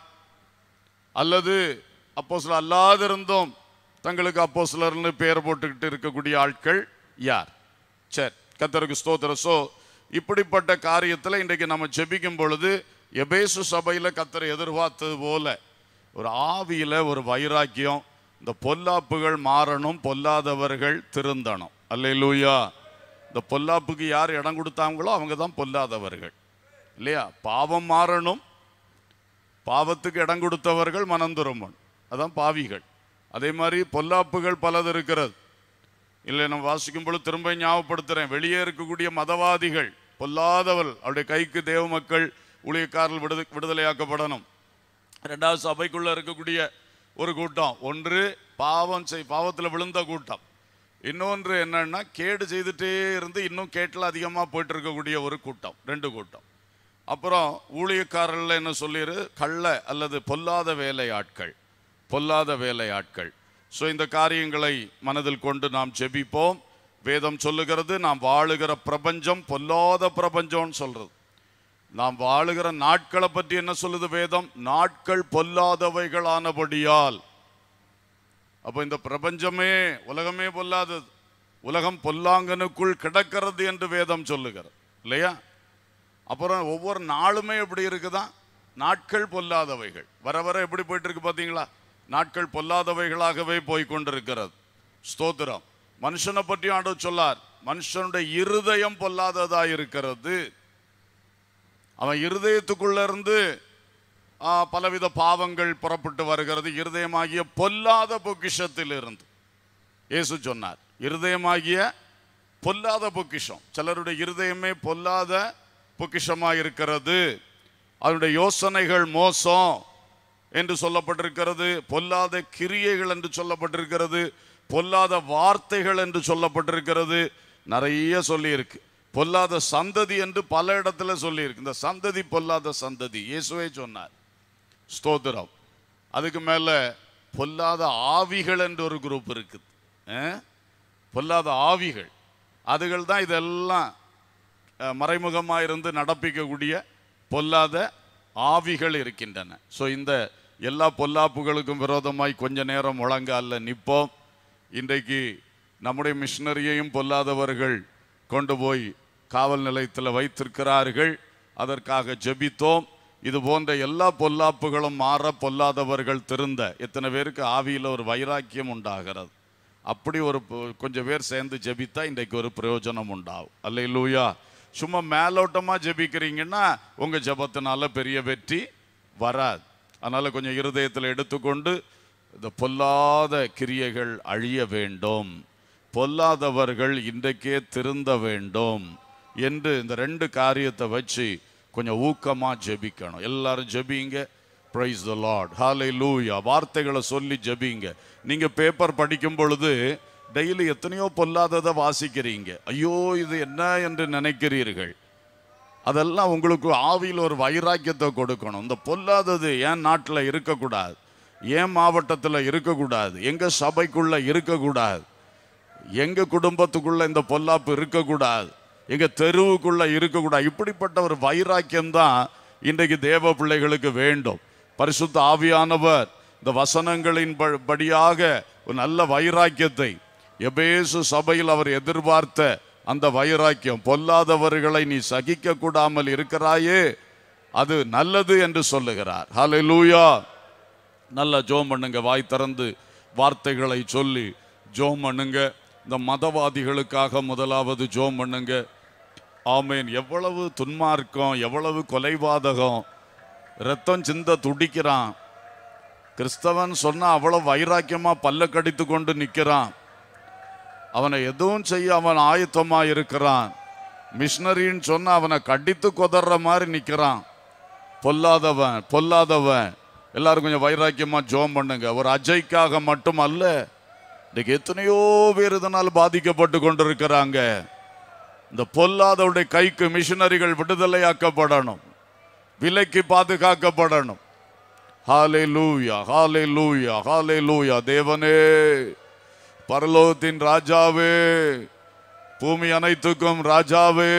அல்லது அப்போஸ்தலர் அல்லாதிருந்தும் தங்களுக்கு அப்போஸ்தலர்னு பெயர் போட்டுக்கிட்டு இருக்கக்கூடிய ஆட்கள் யார் சரி கத்தருக்கு ஸ்தோத்திர சோ இப்படிப்பட்ட காரியத்தில் இன்றைக்கு நம்ம ஜெபிக்கும் பொழுது எபேசு சபையில கத்தரை எதிர்பார்த்தது போல ஒரு ஆவியில ஒரு வைராக்கியம் இந்த பொல்லாப்புகள் மாறணும் பொல்லாதவர்கள் திருந்தணும் அல்லேலூயா இந்த பொல்லாப்புக்கு யார் இடம் கொடுத்தாங்களோ அவங்க தான் பொல்லாதவர்கள் இல்லையா பாவம் மாறணும் பாவத்துக்கு இடம் கொடுத்தவர்கள் மனம் திரும்பணும் அதான் பாவிகள் அதே மாதிரி பொல்லாப்புகள் பலது இருக்கிறது இல்லை நம்ம வாசிக்கும் பொழுது திரும்ப ஞாபகப்படுத்துறேன் வெளியே இருக்கக்கூடிய மதவாதிகள் பொல்லாதவள் அவருடைய கைக்கு தேவ மக்கள் ஊழியக்காரர்கள் விடுத விடுதலையாக்கப்படணும் ரெண்டாவது சபைக்குள்ள இருக்கக்கூடிய ஒரு கூட்டம் ஒன்று பாவம் செய் பாவத்தில் விழுந்த கூட்டம் இன்னொன்று என்னன்னா கேடு செய்துட்டே இருந்து இன்னும் கேட்டில் அதிகமாக போயிட்டு இருக்கக்கூடிய ஒரு கூட்டம் ரெண்டு கூட்டம் அப்புறம் ஊழியக்காரர்கள் என்ன சொல்லிரு கள்ள அல்லது பொல்லாத வேலை ஆட்கள் பொல்லாத வேலை ஆட்கள் ஸோ இந்த காரியங்களை மனதில் கொண்டு நாம் ஜெபிப்போம் வேதம் சொல்லுகிறது நாம் வாழுகிற பிரபஞ்சம் பொல்லாத பிரபஞ்சம்னு சொல்றது நாம் வாழுகிற நாட்களை பற்றி என்ன சொல்லுது வேதம் நாட்கள் பொல்லாதவைகளானபடியால் அப்ப இந்த பிரபஞ்சமே உலகமே பொல்லாதது உலகம் பொல்லாங்கனுக்குள் கிடக்கிறது என்று வேதம் சொல்லுகிறது இல்லையா அப்புறம் ஒவ்வொரு நாளுமே எப்படி இருக்குதா நாட்கள் பொல்லாதவைகள் வர வர எப்படி போயிட்டு இருக்கு பாத்தீங்களா நாட்கள் பொல்லாதவைகளாகவே போய் கொண்டிருக்கிறது ஸ்தோத்திரம் மனுஷனை பற்றி ஆண்டவர் சொல்லார் மனுஷனுடைய இருதயம் பொல்லாததா இருக்கிறது அவன் இருதயத்துக்குள்ள இருந்து ஆ, பலவித பாவங்கள் புறப்பட்டு வருகிறது இருதயமாகிய பொல்லாத பொக்கிஷத்தில் இருந்து இயேசு சொன்னார் இருதயமாகிய பொல்லாத பொக்கிஷம் சிலருடைய இருதயமே பொல்லாத பொக்கிஷமாக இருக்கிறது அதனுடைய யோசனைகள் மோசம் என்று சொல்லப்பட்டிருக்கிறது பொல்லாத கிரியைகள் என்று சொல்லப்பட்டிருக்கிறது பொல்லாத வார்த்தைகள் என்று சொல்லப்பட்டிருக்கிறது நிறைய சொல்லியிருக்கு பொல்லாத சந்ததி என்று பல இடத்துல சொல்லியிருக்கு இந்த சந்ததி பொல்லாத சந்ததி இயேசுவே சொன்னார் ஸ்தோத்திரம் அதுக்கு மேல பொல்லாத ஆவிகள் என்று ஒரு குரூப் இருக்குது அஹ்? பொல்லாத ஆவிகள் அதுகள் தான் இதெல்லாம் அஹ், மறைமுகமா இருந்து நடப்பிக்கக்கூடிய பொல்லாத ஆவிகள் இருக்கின்றன ஸோ இந்த எல்லா பொல்லாப்புகளுக்கும் விரோதமாய் கொஞ்ச நேரம் முழங்கால நிற்போம் இன்றைக்கு நம்முடைய மிஷினரியையும் பொல்லாதவர்கள் கொண்டு போய் காவல் நிலையத்தில் வைத்திருக்கிறார்கள் அதற்காக ஜெபித்தோம் இது போன்ற எல்லா பொல்லாப்புகளும் மாற பொல்லாதவர்கள் திருந்த எத்தனை பேருக்கு ஆவியில் ஒரு வைராக்கியம் உண்டாகிறது அப்படி ஒரு பொ- கொஞ்சம் பேர் சேர்ந்து ஜெபித்தா இன்றைக்கு ஒரு பிரயோஜனம் உண்டாகும் அல்ல லூயா சும்மா மேலோட்டமா ஜெபிக்கிறீங்கன்னா உங்க ஜெபத்தினால பெரிய வெற்றி வராது அதனால கொஞ்சம் இருதயத்தில் எடுத்துக்கொண்டு இந்த பொல்லாத கிரியைகள் அழிய வேண்டும் பொல்லாதவர்கள் இன்றைக்கே திருந்த வேண்டும் என்று இந்த ரெண்டு காரியத்தை வச்சு கொஞ்சம் ஊக்கமா ஜெபிக்கணும் எல்லாரும் ஜெபிங்க பிரைஸ் த லார்ட் ஹாலை லூயா வார்த்தைகளை சொல்லி ஜெபிங்க நீங்க பேப்பர் படிக்கும் பொழுது டெய்லி எத்தனையோ பொல்லாததை வாசிக்கிறீங்க ஐயோ இது என்ன என்று நினைக்கிறீர்கள் அதெல்லாம் உங்களுக்கு ஆவியில் ஒரு வைராக்கியத்தை கொடுக்கணும் இந்த பொல்லாதது ஏன் நாட்டில் இருக்கக்கூடாது ஏன் மாவட்டத்தில் இருக்கக்கூடாது எங்க சபைக்குள்ள இருக்கக்கூடாது எங்க குடும்பத்துக்குள்ள இந்த பொல்லாப்பு இருக்கக்கூடாது எங்க தெருவுக்குள்ள இருக்கக்கூடாது இப்படிப்பட்ட ஒரு வைராக்கியம் தான் இன்றைக்கு தேவ பிள்ளைகளுக்கு வேண்டும் பரிசுத்த ஆவியானவர் இந்த வசனங்களின் ப- படியாக ஒரு நல்ல வைராக்கியத்தை எபேசு சபையில் அவர் எதிர்பார்த்த அந்த வைராக்கியம் பொல்லாதவர்களை நீ சகிக்க கூடாமல் இருக்கிறாயே அது நல்லது என்று சொல்லுகிறார் ஹalleluya நல்ல ஜோம் பண்ணுங்க வாய் திறந்து வார்த்தைகளை சொல்லி ஜோம் பண்ணுங்க இந்த மதவாதிகளுக்காக முதலாவது ஜோம் பண்ணுங்க ஆமேன் எவ்வளவு துன்மார்க்கம் எவ்வளவு கொலைபாதகம் ரத்தம் சிந்த துடிக்கிறான் கிறிஸ்தவன் சொன்னா அவ்வளவு வைராக்கியமா பல்ல கடித்து கொண்டு நிக்கிறான் அவனை எதுவும் செய்ய அவன் ஆயத்தமா இருக்கிறான் மிஷினரின்னு சொன்னா அவனை கடித்து கொதற மாதிரி நிக்கிறான் பொல்லாதவன் பொல்லாதவன் எல்லாரும் கொஞ்சம் வைராக்கியமா ஜோம் பண்ணுங்க ஒரு அஜய்க்காக மட்டும் அல்ல இன்னைக்கு எத்தனையோ பேர் இதனால் பாதிக்கப்பட்டு கொண்டிருக்கிறாங்க இந்த பொல்லாதவருடைய கைக்கு மிஷினரிகள் விடுதலையாக்கப்படணும் விலைக்கு பாதுகாக்கப்படணும் ஹாலே லூயா ஹாலே லூயா ஹாலே லூயா தேவனே பரலோகத்தின் ராஜாவே பூமி அனைத்துக்கும் ராஜாவே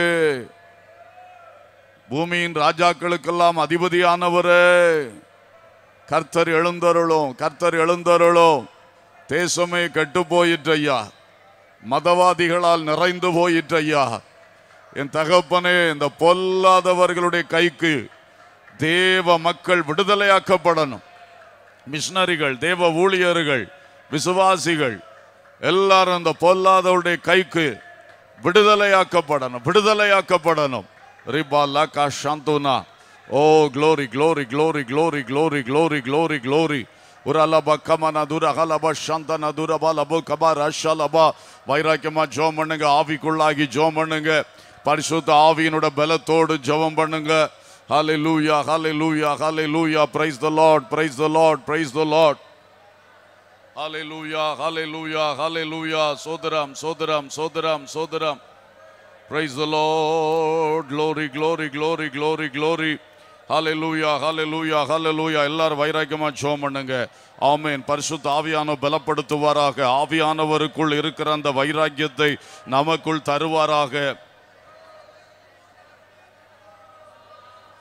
பூமியின் ராஜாக்களுக்கெல்லாம் அதிபதியானவரே கர்த்தர் எழுந்தருளும் கர்த்தர் எழுந்தருளும் தேசமே கெட்டு போயிற்றையா மதவாதிகளால் நிறைந்து போயிற்றையா என் தகப்பனே இந்த பொல்லாதவர்களுடைய கைக்கு தேவ மக்கள் விடுதலையாக்கப்படணும் மிஷினரிகள் தேவ ஊழியர்கள் விசுவாசிகள் எல்லாரும் இந்த பொல்லாதவருடைய கைக்கு விடுதலையாக்கப்படணும் விடுதலையாக்கப்படணும் ரிபாலா கா சாந்தோனா oh glory glory glory glory glory glory glory glory உரலபா கமன துர ஹலபா சாந்தன துரபா லபோ கபா ரஷலபா வைராக்கியமா ஜோம் பண்ணுங்க ஆவிக்குள்ளாகி ஜோம் பண்ணுங்க பரிசுத்த ஆவியினோட பலத்தோடு ஜெபம் பண்ணுங்க ஹalleluya hallelujah hallelujah praise the lord praise the lord praise the lord hallelujah hallelujah hallelujah சோதரம் சோதரம் சோதரம் சோதரம் praise the lord glory glory glory glory glory hallelujah hallelujah hallelujah எல்லாரும் வைராக்கியமா ஜெபம் பண்ணுங்க ஆமென் பரிசுத்த ஆவியான பலப்படுத்துவாராக ஆவியானவருக்குள் இருக்கிற அந்த வைராக்கியத்தை நமக்குள் தருவாராக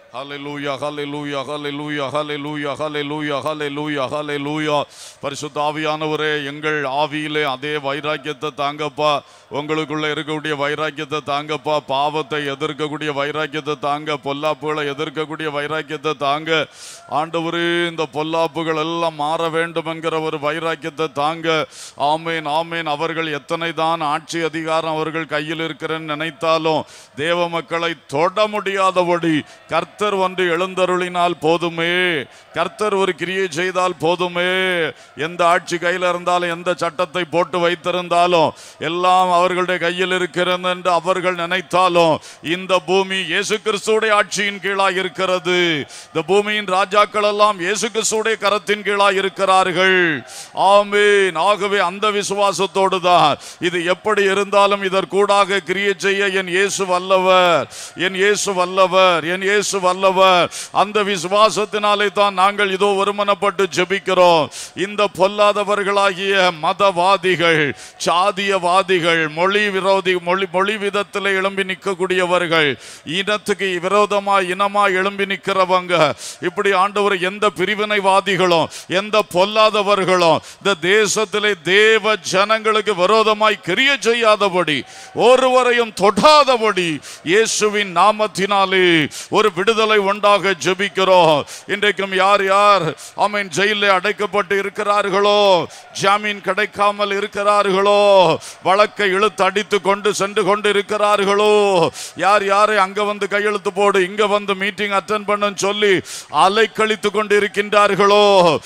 ஹalleluya ஹalleluya ஹalleluya ஹalleluya ஹalleluya ஹalleluya ஹalleluya பரிசுத்த ஆவியானவரே எங்கள் ஆவியிலே அதே வைராக்கியத்தை தாங்கப்பா உங்களுக்குள்ள இருக்கக்கூடிய வைராக்கியத்தை தாங்கப்பா பாவத்தை எதிர்க்கக்கூடிய வைராக்கியத்தை தாங்க பொல்லாப்புகளை எதிர்க்கக்கூடிய வைராக்கியத்தை தாங்க ஆண்டவரே இந்த பொல்லாப்புகள் எல்லாம் மாற வேண்டும் என்கிற ஒரு வைராக்கியத்தை தாங்க ஆமேன் ஆமேன் அவர்கள் எத்தனை தான் ஆட்சி அதிகாரம் அவர்கள் கையில் இருக்கிறேன்னு நினைத்தாலும் தேவ மக்களை தொட முடியாதபடி கர்த்தர் வந்து எழுந்தருளினால் போதுமே கர்த்தர் ஒரு கிரியை செய்தால் போதுமே எந்த ஆட்சி கையில் இருந்தாலும் எந்த சட்டத்தை போட்டு வைத்திருந்தாலும் எல்லாம் அவர்களுடைய கையில் இருக்கிறது என்று அவர்கள் நினைத்தாலும் இந்த பூமி இயேசு கிறிஸ்துடைய ஆட்சியின் கீழாய் இருக்கிறது இந்த பூமியின் ராஜாக்கள் எல்லாம் இயேசு கிறிஸ்துடைய கரத்தின் கீழாய் இருக்கிறார்கள் ஆமீன் ஆகவே அந்த விசுவாசத்தோடு தான் இது எப்படி இருந்தாலும் இதற்கூடாக கிரியை செய்ய என் இயேசு வல்லவர் என் இயேசு வல்லவர் என் இயேசு வல்லவர் அந்த விசுவாசத்தினாலே தான் நாங்கள் இதோ ஒருமனப்பட்டு ஜெபிக்கிறோம் இந்த பொல்லாதவர்களாகிய மதவாதிகள் சாதியவாதிகள் மொழி விரோதி மொழி மொழி விதத்தில் எழும்பி நிற்கக்கூடியவர்கள் இனத்துக்கு விரோதமாய் இனமாய் எழும்பி நிற்கிறவங்க இப்படி ஆண்டவர் எந்த பிரிவினைவாதிகளும் எந்த பொல்லாதவர்களும் இந்த தேசத்திலே தேவ ஜனங்களுக்கு விரோதமாய் கிரிய செய்யாதபடி ஒருவரையும் தொடாதபடி இயேசுவின் நாமத்தினாலே ஒரு விடுதலை உண்டாக ஜெபிக்கிறோம் இன்றைக்கும் யார் யார் ஆமீன் ஜெயிலில் அடைக்கப்பட்டு இருக்கிறார்களோ ஜாமீன் கிடைக்காமல் இருக்கிறார்களோ வழக்கை இழுத்து அடித்து கொண்டு சென்று கொண்டு இருக்கிறார்களோ யார் யாரை அங்க வந்து கையெழுத்து போடு இங்க வந்து மீட்டிங் அட்டன் பண்ணுன்னு சொல்லி அலைக்கழித்து கொண்டு இருக்கின்றார்களோ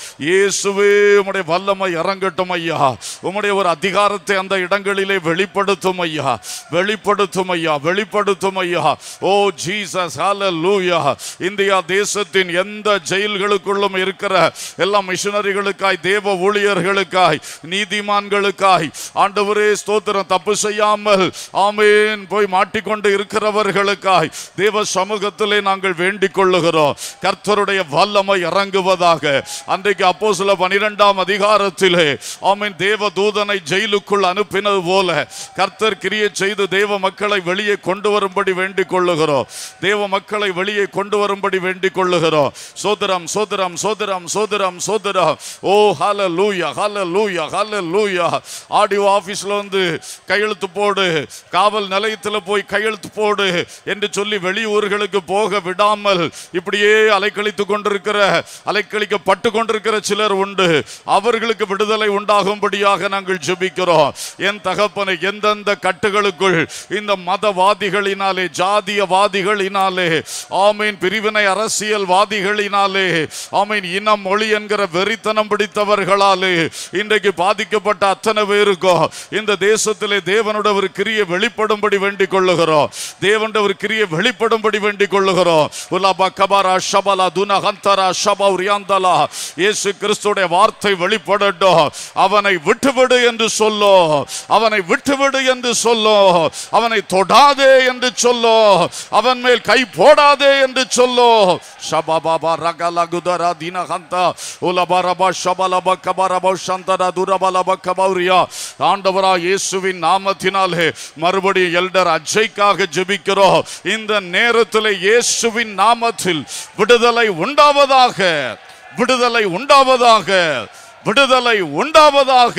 இயேசுவே உம்முடைய வல்லமை இறங்கட்டும் ஐயா உம்முடைய ஒரு அதிகாரத்தை அந்த இடங்களிலே வெளிப்படுத்தும் ஐயா வெளிப்படுத்தும் ஐயா வெளிப்படுத்தும் ஐயா ஓ ஜீசஸ் ஹalleluya இந்தியா தேசத்தின் எந்த ஜெயில்களுக்குள்ளும் இருக்கிற எல்லா மிஷனரிகளுக்காய் தேவ ஊழியர்களுக்காய் நீதிமான்களுக்காய் ஆண்டவரே ஸ்தோத்திரம் தப்பு செய்யாமல் ஆமேன் போய் மாட்டிக்கொண்டு இருக்கிறவர்களுக்காய் தேவ சமூகத்திலே நாங்கள் வேண்டிக் கொள்ளுகிறோம் கர்த்தருடைய வல்லமை இறங்குவதாக அன்றைக்கு அப்போ சில பனிரெண்டாம் அதிகாரத்திலே ஆமீன் தேவ தூதனை ஜெயிலுக்குள் அனுப்பினது போல கர்த்தர் கிரியை செய்து தேவ மக்களை வெளியே கொண்டு வரும்படி வேண்டிக் கொள்ளுகிறோம் தேவ மக்களை வெளியே கொண்டு வரும்படி வேண்டிக் கொள்ளுகிறோம் சோதரம் சோதரம் சோதரம் சோதரம் சோதரம் ஓ ஹால லூயா ஹால லூயா ஹால லூயா ஆடியோ ஆபீஸ்ல வந்து கையெழுத்து போடு காவல் நிலையத்தில் போய் கையெழுத்து போடு என்று சொல்லி வெளியூர்களுக்கு போக விடாமல் இப்படியே அலைக்கழித்து கொண்டிருக்கிற அலைக்கழிக்கப்பட்டு கொண்டிருக்கிற சிலர் உண்டு அவர்களுக்கு விடுதலை உண்டாகும்படியாக நாங்கள் ஜெபிக்கிறோம் என் தகப்பனை எந்தெந்த கட்டுகளுக்குள் இந்த மதவாதிகளினாலே ஜாதியவாதிகளினாலே ஆமீன் பிரிவினை அரசியல்வாதிகளினாலே ஆமீன் இனம் மொழி என்கிற வெறித்தனம் பிடித்தவர்களாலே இன்றைக்கு பாதிக்கப்பட்ட அத்தனை பேருக்கும் இந்த தேசத்திலே தேவனுடைய ஒரு கிரியை வெளிப்படும்படி வேண்டிக் கொள்ளுகிறோம் தேவனுடைய ஒரு கிரியை வெளிப்படும்படி வேண்டிக் கொள்ளுகிறோம் உலாபா கபாரா ஷபலா துன ஹந்தரா ஷபா உரியாந்தலா இயேசு கிறிஸ்துடைய வார்த்தை வெளிப்படட்டும் அவனை விட்டுவிடு என்று சொல்லோ அவனை விட்டுவிடு என்று சொல்லோ அவனை தொடாதே என்று சொல்லோ அவன் மேல் கை போடாதே என்று சொல்லோ ஷபா பாபா ரகல குதரா தீன ஹந்தா உலபரபா ஷபலப கபரபா சந்தரா துரபலப கபௌரியா ஆண்டவரா இயேசுவின் நாமத்தினாலே மறுபடியும் எல்டர் அஜய்க்காக ஜெபிக்கிறோம் இந்த நேரத்தில் இயேசுவின் நாமத்தில் விடுதலை உண்டாவதாக விடுதலை உண்டாவதாக விடுதலை உண்டாவதாக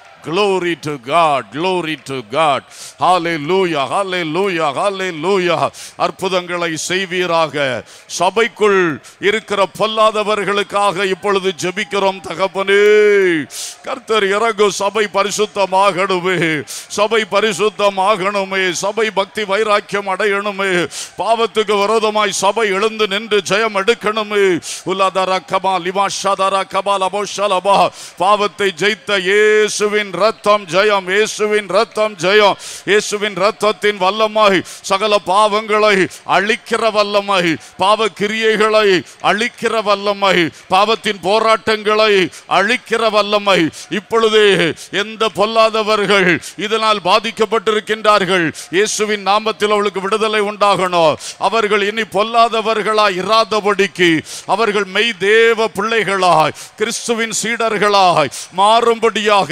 Glory to God, glory to God. Hallelujah, hallelujah, hallelujah. அற்புதங்களை செய்வீராக சபைக்குள் இருக்கிற பொல்லாதவர்களுக்காக இப்பொழுது ஜெபிக்கிறோம் தகப்பனே கர்த்தர் இறங்கு சபை பரிசுத்தமாகணுமே சபை பரிசுத்தமாகணுமே சபை பக்தி வைராக்கியம் அடையணுமே பாவத்துக்கு விரோதமாய் சபை எழுந்து நின்று ஜெயம் எடுக்கணுமே உலதர கபா லிமா ஷதர கபா லபோ ஷலபா பாவத்தை ஜெயித்த இயேசுவின் ரத்தம் ஜெயம் இயேசுவின் ரத்தம் ஜெயம் இயேசுவின் ரத்தத்தின் வல்லமாய் சகல பாவங்களை அழிக்கிற வல்லமை பாவ கிரியைகளை அழிக்கிற வல்லமை பாவத்தின் போராட்டங்களை அழிக்கிற வல்லமை இப்பொழுது எந்த பொல்லாதவர்கள் இதனால் பாதிக்கப்பட்டிருக்கின்றார்கள் இயேசுவின் நாமத்தில் அவளுக்கு விடுதலை உண்டாகணும் அவர்கள் இனி பொல்லாதவர்களாய் இராதபடிக்கு அவர்கள் மெய் தேவ பிள்ளைகளாய் கிறிஸ்துவின் சீடர்களாய் மாறும்படியாக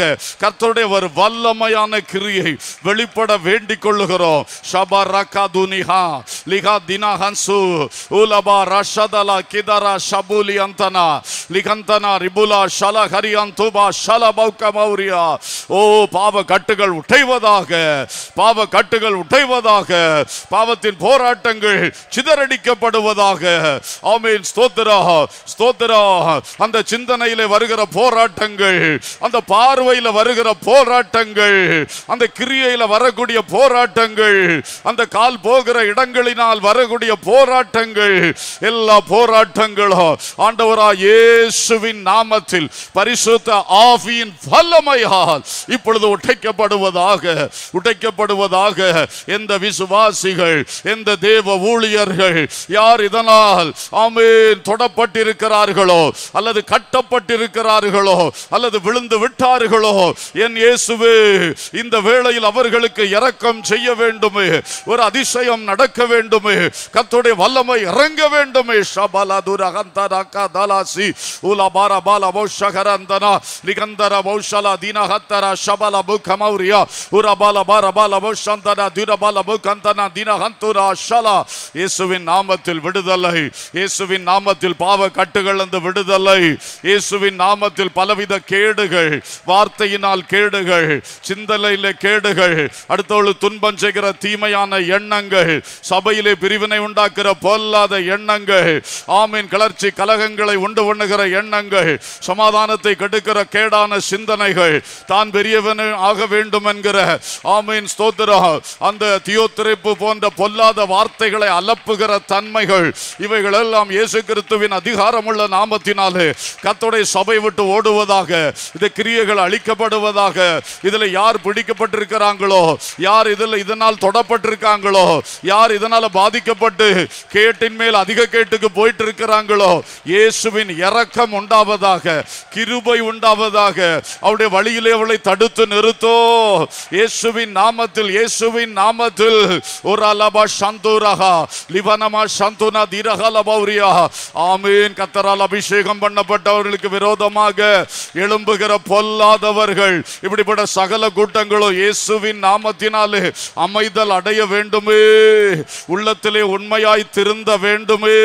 கர்த்தருடைய ஒரு வல்லமையான கிரியை வெளிப்பட வேண்டிக் கொள்ளுகிறோம் ஷபா ரகா துனிஹா லிகா தினா ஹன்சு உலபா ரஷதலா கிதரா ஷபுலி அந்தனா லிகந்தனா ரிபுலா ஷல ஹரியான் துபா ஷல பௌக்க மௌரியா ஓ பாவ கட்டுகள் உடைவதாக பாவ கட்டுகள் உடைவதாக பாவத்தின் போராட்டங்கள் சிதறடிக்கப்படுவதாக ஆமீன் ஸ்தோத்திரா ஸ்தோத்திரா அந்த சிந்தனையிலே வருகிற போராட்டங்கள் அந்த பார்வையில வருகிற போராட்டங்கள் அந்த கிரியையில வரக்கூடிய போராட்டங்கள் அந்த கால் போகிற இடங்களினால் வரக்கூடிய போராட்டங்கள் எல்லா போராட்டங்களும் ஆண்டவரா இயேசுவின் நாமத்தில் பரிசுத்த ஆவியின் வல்லமையால் இப்பொழுது உடைக்கப்படுவதாக உடைக்கப்படுவதாக எந்த விசுவாசிகள் எந்த தேவ ஊழியர்கள் யார் இதனால் ஆமேன் தொடப்பட்டிருக்கிறார்களோ அல்லது கட்டப்பட்டிருக்கிறார்களோ அல்லது விழுந்து விட்டார்களோ என் இயேசுவே இந்த வேளையில் அவர்களுக்கு இரக்கம் செய்ய வேண்டுமே ஒரு அதிசயம் நடக்க வேண்டுமே கர்த்தருடைய வல்லமை இறங்க வேண்டுமே ஷபல துரகந்தரக தலாசி உலபார பால பௌஷகரந்தனா லிகந்தர பௌஷல தினஹத்தர ஷபல புகமௌரியா உரபால பார பால பௌஷந்தன திரபால புகந்தன தினஹந்துரா ஷலா இயேசுவின் நாமத்தில் விடுதலை இயேசுவின் நாமத்தில் பாவ கட்டுகள் அந்த விடுதலை இயேசுவின் நாமத்தில் பலவித கேடுகள் வார்த்தையினால் கேடுகள் சிந்தனையில கேடுகள் அடுத்தவளு துன்பம் செய்கிற தீமையான எண்ணங்கள் சபையிலே பிரிவினை உண்டாக்குற பொல்லாத எண்ணங்கள் ஆமீன் கிளர்ச்சி கலகங்களை உண்டு பண்ணுகிற எண்ணங்கள் சமாதானத்தை கெடுக்கிற கேடான சிந்தனைகள் தான் பெரியவன் ஆக வேண்டும் என்கிற ஆமீன் ஸ்தோத்திரம் அந்த தியோத்திரைப்பு போன்ற பொல்லாத வார்த்தைகளை அலப்புகிற தன்மைகள் இவைகள் எல்லாம் இயேசு கிறிஸ்துவின் அதிகாரமுள்ள நாமத்தினாலே கத்தோடைய சபை விட்டு ஓடுவதாக இந்த கிரியைகள் அழிக்கப்படுவதாக இதுல யார் பிடிக்கப்பட்டிருக்கிறாங்களோ யார் இதுல இதனால் தொடப்பட்டிருக்காங்களோ யார் இதனால பாதிக்கப்பட்டு கேட்டின் மேல் அதிக கேட்டுக்கு போயிட்டு இருக்கிறாங்களோ இயேசுவின் இரக்கம் உண்டாவதாக கிருபை உண்டாவதாக அவருடைய வழியிலே அவளை தடுத்து நிறுத்தோ இயேசுவின் நாமத்தில் இயேசுவின் நாமத்தில் ஒரு அலபா சந்தூரகா லிபனமா சந்துனா தீரகல பௌரியா ஆமீன் கத்தரால் அபிஷேகம் பண்ணப்பட்டவர்களுக்கு விரோதமாக எழும்புகிற பொல்லாதவர்கள் இப்படிப்பட்ட சகல கூட்டங்களும் இயேசுவின் நாமத்தினாலே அமைதல் அடைய வேண்டுமே உள்ளத்திலே உண்மையாய் திருந்த வேண்டுமே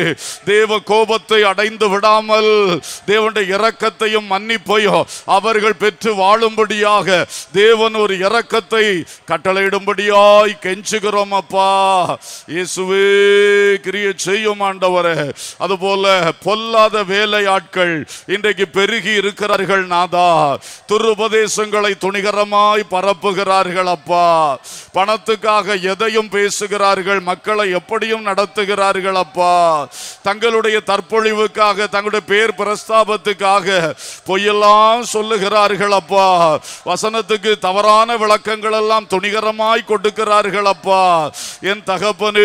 தேவ கோபத்தை அடைந்து விடாமல் தேவனுடைய இரக்கத்தையும் மன்னிப்பையும் அவர்கள் பெற்று வாழும்படியாக தேவன் ஒரு இரக்கத்தை கட்டளையிடும்படியாய் கெஞ்சுகிறோம் அப்பா இயேசுவே கிரிய செய்யும் ஆண்டவரே அதுபோல பொல்லாத வேலையாட்கள் இன்றைக்கு பெருகி இருக்கிறார்கள் நாதா துருபதேசங்களை துணிகரமாய் பரப்புகிறார்கள் அப்பா பணத்துக்காக எதையும் பேசுகிறார்கள் மக்களை எப்படியும் நடத்துகிறார்கள் அப்பா தங்களுடைய தற்பொழிவுக்காக தங்களுடைய பேர் பிரஸ்தாபத்துக்காக பொய்யெல்லாம் சொல்லுகிறார்கள் அப்பா வசனத்துக்கு தவறான விளக்கங்கள் எல்லாம் துணிகரமாய் கொடுக்கிறார்கள் அப்பா என் தகப்பனே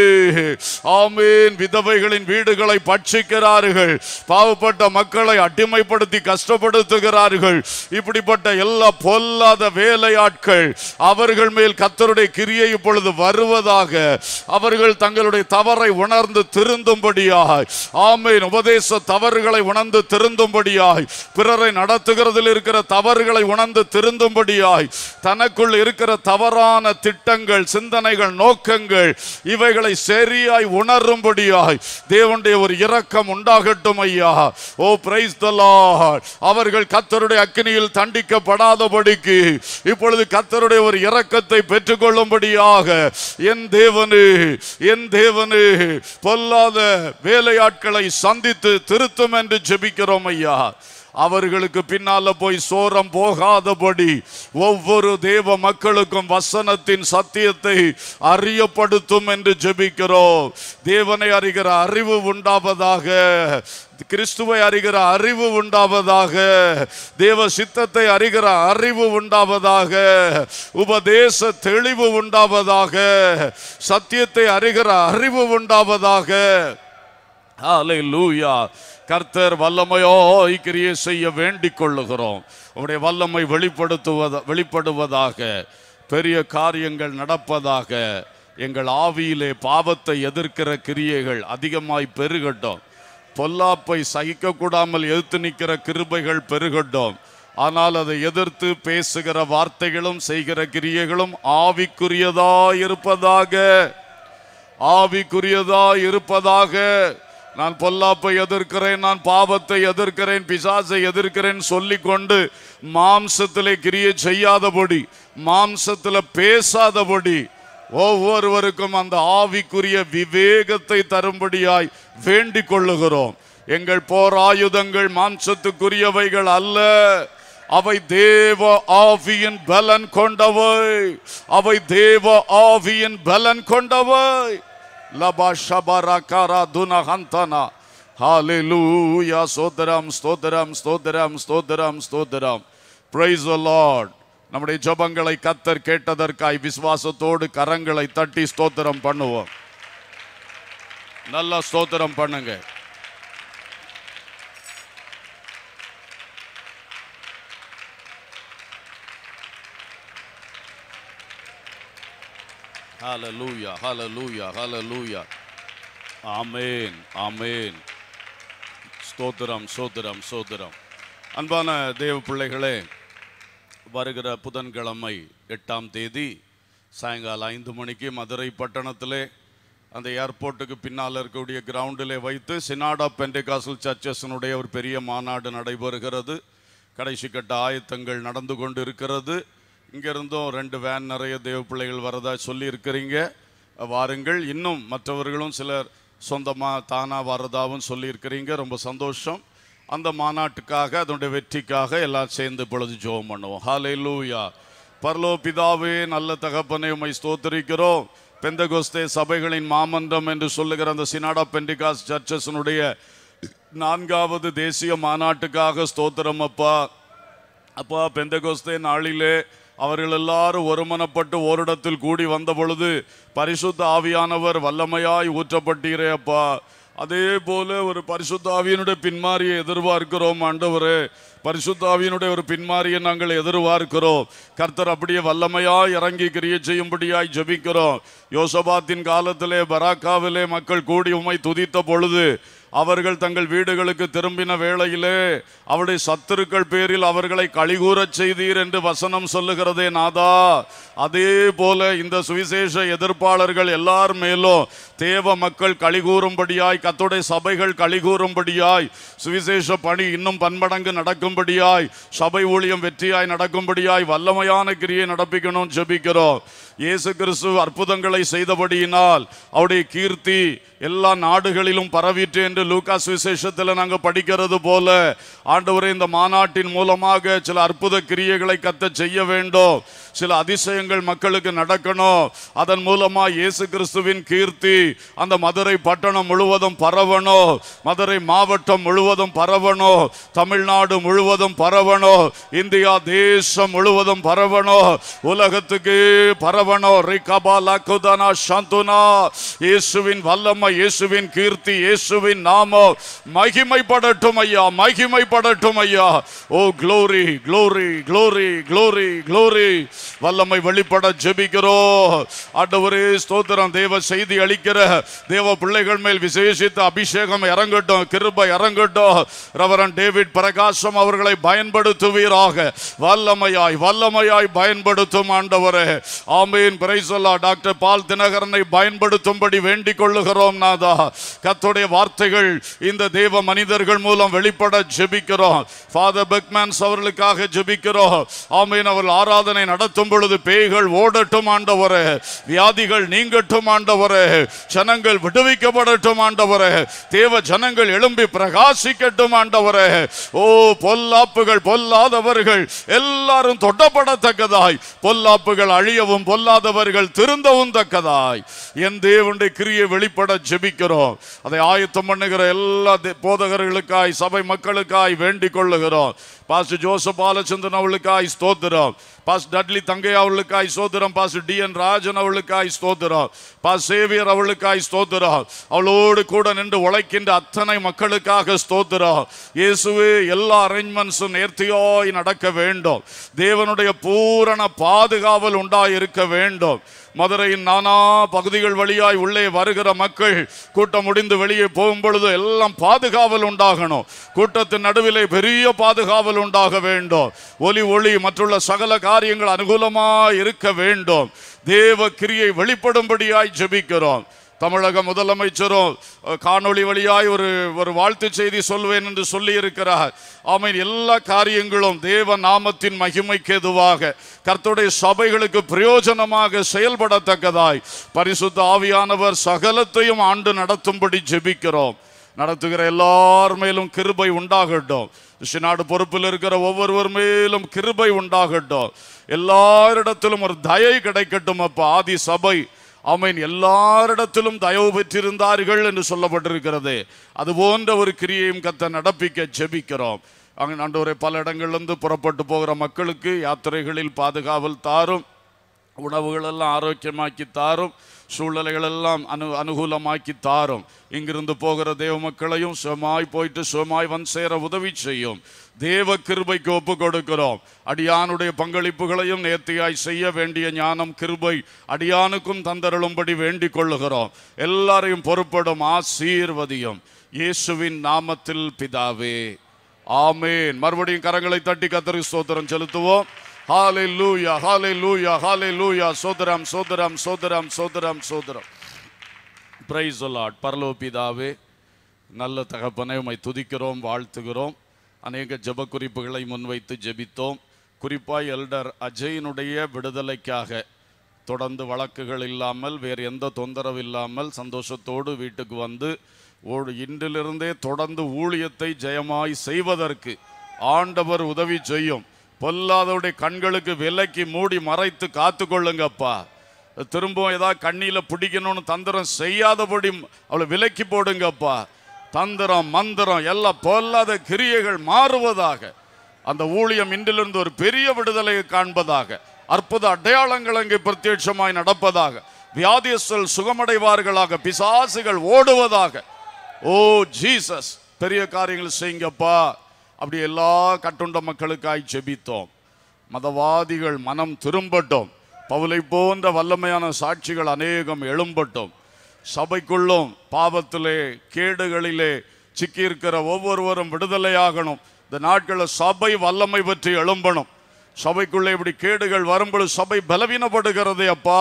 ஆமீன் விதவைகளின் வீடுகளை பட்சிக்கிறார்கள் பாவப்பட்ட மக்களை அடிமைப்படுத்தி கஷ்டப்படுத்துகிறார்கள் இப்படிப்பட்ட எல்லா பொல்லாத வேலையாட்கள் அவர்கள் மேல் கத்தருடைய கிரியை இப்பொழுது வருவதாக அவர்கள் தங்களுடைய தவறை உணர்ந்து திருந்தும்படியாய் ஆமீன் உபதேச தவறுகளை உணர்ந்து திருந்தும்படியாய் பிறரை நடத்துகிறதில் இருக்கிற தவறுகளை உணர்ந்து திருந்தும்படியாய் தனக்குள் இருக்கிற தவறான திட்டங்கள் சிந்தனைகள் நோக்கங்கள் இவைகளை சரியாய் உணரும்படியாய் தேவனுடைய ஒரு இரக்கம் உண்டாகட்டும் ஐயா ஓ பிரைஸ் த லார்ட் அவர்கள் கத்தருடைய அக்கினியில் தண்டிக்கப்படாதபடிக்கு இப்பொழுது கத்தருடைய ஒரு இரக்கத்தை பெற்றுக்கொள்ளும்படியாக என் தேவனே என் தேவனே பொல்லாத வேலையாட்களை சந்தித்து திருத்தும் என்று ஜெபிக்கிறோம் ஐயா அவர்களுக்கு பின்னால போய் சோரம் போகாதபடி ஒவ்வொரு தேவ மக்களுக்கும் வசனத்தின் சத்தியத்தை அறியப்படுத்தும் என்று ஜெபிக்கிறோம் தேவனை அறிகிற அறிவு உண்டாவதாக கிறிஸ்துவை அறிகிற அறிவு உண்டாவதாக தேவ சித்தத்தை அறிகிற அறிவு உண்டாவதாக உபதேச தெளிவு உண்டாவதாக சத்தியத்தை அறிகிற அறிவு உண்டாவதாக ஹalleluya கர்த்தர் வல்லமையாய் கிரியை செய்ய வேண்டிக் கொள்ளுகிறோம் உடைய வல்லமை வெளிப்படுத்துவத வெளிப்படுவதாக பெரிய காரியங்கள் நடப்பதாக எங்கள் ஆவியிலே பாவத்தை எதிர்க்கிற கிரியைகள் அதிகமாய் பெருகட்டும் பொல்லாப்பை சகிக்க கூடாமல் எதிர்த்து நிற்கிற கிருபைகள் பெருகட்டும் ஆனால் அதை எதிர்த்து பேசுகிற வார்த்தைகளும் செய்கிற கிரியைகளும் ஆவிக்குரியதா இருப்பதாக ஆவிக்குரியதா இருப்பதாக நான் பொல்லாப்பை எதிர்க்கிறேன் நான் பாவத்தை எதிர்க்கிறேன் பிசாசை எதிர்க்கிறேன் சொல்லிக்கொண்டு மாம்சத்திலே கிரியை செய்யாதபடி மாம்சத்துல பேசாதபடி ஒவ்வொருவருக்கும் அந்த ஆவிக்குரிய விவேகத்தை தரும்படியாய் வேண்டிக் கொள்ளுகிறோம் எங்கள் போர் ஆயுதங்கள் மாம்சத்துக்குரியவைகள் அல்ல அவை தேவ ஆவியின் பலன் கொண்டவை அவை தேவ ஆவியின் பலன் கொண்டவை லபா ஷபரா காரா துன ஹந்தனா ஹalleluya ஸ்தோத்திரம் ஸ்தோத்திரம் ஸ்தோத்திரம் ஸ்தோத்திரம் ஸ்தோத்திரம் praise the lord நம்முடைய ஜெபங்களை கத்தர் கேட்டதற்காய் விசுவாசத்தோடு கரங்களை தட்டி ஸ்தோத்திரம் பண்ணுவோம் நல்லா ஸ்தோத்திரம் பண்ணுங்க ஹalleluya ஹalleluya ஹalleluya ஆமென் ஆமென் ஸ்தோத்திரம் ஸ்தோத்திரம் ஸ்தோத்திரம் அன்பான தேவ பிள்ளைகளே வருகிற புதன்கிழமை எட்டாம் தேதி சாயங்காலம் ஐந்து மணிக்கு மதுரை பட்டணத்திலே அந்த ஏர்போர்ட்டுக்கு பின்னால் இருக்கக்கூடிய கிரவுண்டிலே வைத்து சினாடா பெண்டகாசல் சர்ச்சஸினுடைய ஒரு பெரிய மாநாடு நடைபெறுகிறது கடைசி கட்ட ஆயத்தங்கள் நடந்து கொண்டு இருக்கிறது இங்கிருந்தும் ரெண்டு வேன் நிறைய தேவ பிள்ளைகள் வரதா சொல்லி இருக்கிறீங்க வாருங்கள் இன்னும் மற்றவர்களும் சிலர் சொந்தமாக தானாக வரதாவும் சொல்லியிருக்கிறீங்க ரொம்ப சந்தோஷம் அந்த மாநாட்டுக்காக அதனுடைய வெற்றிக்காக எல்லாம் சேர்ந்து பொழுது ஜெபம் பண்ணுவோம் ஹாலே லூயா பரலோ பிதாவே நல்ல தகப்பனை உம்மை ஸ்தோத்திரிக்கிறோம் பெந்தகோஸ்தே சபைகளின் மாமன்றம் என்று சொல்லுகிற அந்த சினாடா பெண்டிகாஸ் சர்ச்சஸினுடைய நான்காவது தேசிய மாநாட்டுக்காக ஸ்தோத்திரம் அப்பா அப்பா பெந்தகோஸ்தே நாளிலே அவர்கள் எல்லாரும் ஒருமனப்பட்டு ஓரிடத்தில் கூடி வந்த பொழுது பரிசுத்த ஆவியானவர் வல்லமையாய் ஊற்றப்பட்டீரே அப்பா அதே போல ஒரு பரிசுத்த ஆவியினுடைய பின்மாரியை எதிர்பார்க்கிறோம் ஆண்டவரே பரிசுத்த ஆவியினுடைய ஒரு பின்மாரியை நாங்கள் எதிர்பார்க்கிறோம் கர்த்தர் அப்படியே வல்லமையாய் இறங்கி கிரியை செய்யும்படியாய் ஜெபிக்கிறோம் யோசபாத்தின் காலத்திலே பராக்காவிலே மக்கள் கூடி உம்மை துதித்த பொழுது அவர்கள் தங்கள் வீடுகளுக்கு திரும்பின வேளையிலே அவருடைய சத்துருக்கள் பேரில் அவர்களை கழிகூறச் செய்தீர் என்று வசனம் சொல்லுகிறதே நாதா அதே போல இந்த சுவிசேஷ எதிர்ப்பாளர்கள் எல்லார் மேலும் தேவ மக்கள் கழிகூறும்படியாய் கத்தோடைய சபைகள் கழிகூறும்படியாய் சுவிசேஷ பணி இன்னும் பன்மடங்கு நடக்கும்படியாய் சபை ஊழியம் வெற்றியாய் நடக்கும்படியாய் வல்லமையான கிரியை நடப்பிக்கணும் ஜெபிக்கிறோம் இயேசு கிறிஸ்து அற்புதங்களை செய்தபடியினால் அவருடைய கீர்த்தி எல்லா நாடுகளிலும் பரவிற்று என்று லூக்கா சுவிசேஷத்தில் நாங்கள் படிக்கிறது போல ஆண்டவரே இந்த மாநாட்டின் மூலமாக சில அற்புத கிரியைகளை கத்த செய்ய வேண்டும் சில அதிசயங்கள் மக்களுக்கு நடக்கணும் அதன் மூலமா இயேசு கிறிஸ்துவின் கீர்த்தி அந்த மதுரை பட்டணம் முழுவதும் பரவணும் மதுரை மாவட்டம் முழுவதும் பரவணும் தமிழ்நாடு முழுவதும் பரவணும் இந்தியா தேசம் முழுவதும் பரவணும் உலகத்துக்கு பரவணும் ரிகபா லக்குதனா சந்துனா இயேசுவின் வல்லமை இயேசுவின் கீர்த்தி இயேசுவின் நாமம் மகிமைப்படட்டும் ஐயா மகிமைப்படட்டும் ஐயா oh glory glory glory glory glory வல்லமை வெளிப்பட ஜெபிக்கிறோம் ஆண்டவரே ஸ்தோத்திரம் தேவ செய்தி அளிக்கிற தேவ பிள்ளைகள் மேல் விசேஷித்த அபிஷேகம் இறங்கட்டும் கிருபை இறங்கட்டும் ரவரன் டேவிட் பிரகாசம் அவர்களை பயன்படுத்துவீராக வல்லமையாய் வல்லமையாய் பயன்படுத்தும் ஆண்டவரே ஆமீன் பிரைசல்லா டாக்டர் பால் தினகரனை பயன்படுத்தும்படி வேண்டிக் கொள்ளுகிறோம் நாதா கத்துடைய வார்த்தைகள் இந்த தேவ மனிதர்கள் மூலம் வெளிப்பட ஜெபிக்கிறோம் ஃபாதர் பெக்மேன்ஸ் அவர்களுக்காக ஜெபிக்கிறோம் ஆமீன் அவர்கள் ஆராதனை நடத்தும் பொழுது பேய்கள் ஓடட்டும் ஆண்டவரே வியாதிகள் நீங்கட்டும் ஆண்டவரே ஜனங்கள் விடுவிக்கப்படட்டும் ஆண்டவரே தேவ ஜனங்கள் எழும்பி பிரகாசிக்கட்டும் ஆண்டவரே ஓ பொல்லாப்புகள் பொல்லாதவர்கள் எல்லாரும் தொடப்படத்தக்கதாய் பொல்லாப்புகள் அழியவும் பொல்லாதவர்கள் திருந்தவும் தக்கதாய் என் தேவனுடைய கிரியை வெளிப்பட ஜெபிக்கிறோம் அதை ஆயத்தம் பண்ணுகிற எல்லா தே- போதகர்களுக்காய் சபை மக்களுக்காய் வேண்டிக் கொள்ளுகிறோம் பாஸ்ட் ஜோசப் பாலச்சந்திரன் அவளுக்காய் ஸ்தோத்திரம் பாஸ் டட்லி தங்கை அவளுக்காய் ஸ்தோத்திரம் பாஸ் டி என் ராஜன் அவளுக்காய் ஸ்தோத்திரம் பாஸ் சேவியர் அவளுக்காய் ஸ்தோத்திரம் அவளோடு கூட நின்று உழைக்கின்ற அத்தனை மக்களுக்காக ஸ்தோத்திரம் இயேசுவே எல்லா அரேஞ்ச்மெண்ட்ஸும் நேர்த்தியாய் நடக்க வேண்டும் தேவனுடைய பூரண பாதுகாவல் உண்டாய் இருக்க வேண்டும் மதுரையின் நானா பகுதிகள் வழியாய் உள்ளே வருகிற மக்கள் கூட்டம் முடிந்து வெளியே போகும் பொழுது எல்லாம் பாதுகாவல் உண்டாகணும் கூட்டத்தின் நடுவிலே பெரிய பாதுகாவல் உண்டாக வேண்டும் ஒலி ஒளி மற்றுள்ள சகல காரியங்கள் அனுகூலமாய் இருக்க வேண்டும் தேவ கிரியை வெளிப்படும்படியாய் ஜெபிக்கிறோம் தமிழக முதலமைச்சரும் அஹ், காணொளி வழியாய் ஒரு ஒரு வாழ்த்து செய்தி சொல்வேன் என்று சொல்லி இருக்கிறார் ஆமென் எல்லா காரியங்களும் தேவ நாமத்தின் மகிமைக்கு எதுவாக கர்த்தருடைய சபைகளுக்கு பிரயோஜனமாக செயல்படத்தக்கதாய் பரிசுத்த ஆவியானவர் சகலத்தையும் ஆண்டு நடத்தும்படி ஜெபிக்கிறோம் நடத்துகிற எல்லார் மேலும் கிருபை உண்டாகட்டும் நாடு பொறுப்பில் இருக்கிற ஒவ்வொருவர் மேலும் கிருபை உண்டாகட்டும் எல்லாரிடத்திலும் ஒரு தயை கிடைக்கட்டும் அப்ப ஆதி சபை ஆமென் எல்லாரிடத்திலும் தயவு பெற்றிருந்தார்கள் என்று சொல்லப்பட்டிருக்கிறது அது போன்ற ஒரு கிரியையும் கத்த நடப்பிக்க ஜெபிக்கிறோம் அங்கே ஆண்டவரே பல இடங்கள்லேருந்து புறப்பட்டு போகிற மக்களுக்கு யாத்திரைகளில் பாதுகாவல் தாரும் உணவுகள் எல்லாம் ஆரோக்கியமாக்கி தாரும் சூழ்நிலைகள் எல்லாம் அனு அனுகூலமாக்கி தாரும் இங்கிருந்து போகிற தேவ மக்களையும் சுகமாய் போயிட்டு சுகமாய் வந்து சேர உதவி செய்யும் தேவ கிருபைக்கு ஒப்பு கொடுக்கிறோம் அடியானுடைய பங்களிப்புகளையும் நேர்த்தியாய் செய்ய வேண்டிய ஞானம் கிருபை அடியானுக்கும் தந்தருளும்படி வேண்டிக் கொள்ளுகிறோம் எல்லாரையும் பொறுப்படும் ஆசீர்வதியும் இயேசுவின் நாமத்தில் பிதாவே ஆமேன் மறுபடியும் கரங்களை தட்டி கத்தரி ஸ்தோத்திரம் செலுத்துவோம் ஹாலே லூயா ஹாலே லூயா ஹாலே லூயா சோதரம் சோதரம் சோதரம் சோதரம் சோதரம் பிரைஸ் லார்ட் பரலோ பிதாவே நல்ல தகப்பனை உம்மை துதிக்கிறோம் வாழ்த்துகிறோம் அநேக ஜெப குறிப்புகளை முன்வைத்து ஜெபித்தோம் குறிப்பாய் எல்டர் அஜயினுடைய விடுதலைக்காக தொடர்ந்து வழக்குகள் இல்லாமல் வேறு எந்த தொந்தரவு இல்லாமல் சந்தோஷத்தோடு வீட்டுக்கு வந்து ஓடு இன்றிலிருந்தே தொடர்ந்து ஊழியத்தை ஜெயமாய் செய்வதற்கு ஆண்டவர் உதவி செய்யும் பொல்லாதவருடைய கண்களுக்கு விலக்கி மூடி மறைத்து காத்து கொள்ளுங்கப்பா திரும்பவும் ஏதாவது கண்ணியில பிடிக்கணும்னு தந்திரம் செய்யாதபடி அவளை விலக்கி போடுங்கப்பா தந்திரம் மந்திரம் எல்லாம் பொல்லாத கிரியைகள் மாறுவதாக அந்த ஊழியம் இன்றிலிருந்து ஒரு பெரிய விடுதலையை காண்பதாக அற்புத அடையாளங்கள் அங்கே பிரத்யட்சமாய் நடப்பதாக வியாதியஸ்தல் சுகமடைவார்களாக பிசாசுகள் ஓடுவதாக ஓ ஜீசஸ் பெரிய காரியங்கள் செய்யுங்கப்பா அப்படி எல்லா கட்டுண்ட மக்களுக்காய் ஜெபித்தோம் மதவாதிகள் மனம் திரும்பட்டும் பவுலை போன்ற வல்லமையான சாட்சிகள் அநேகம் எழும்பட்டும் சபைக்குள்ளும் பாவத்திலே கேடுகளிலே சிக்கியிருக்கிற ஒவ்வொருவரும் விடுதலையாகணும் இந்த நாட்களில் சபை வல்லமை பற்றி எழும்பணும் சபைக்குள்ளே இப்படி கேடுகள் வரும்பொழுது சபை பலவீனப்படுகிறதே அப்பா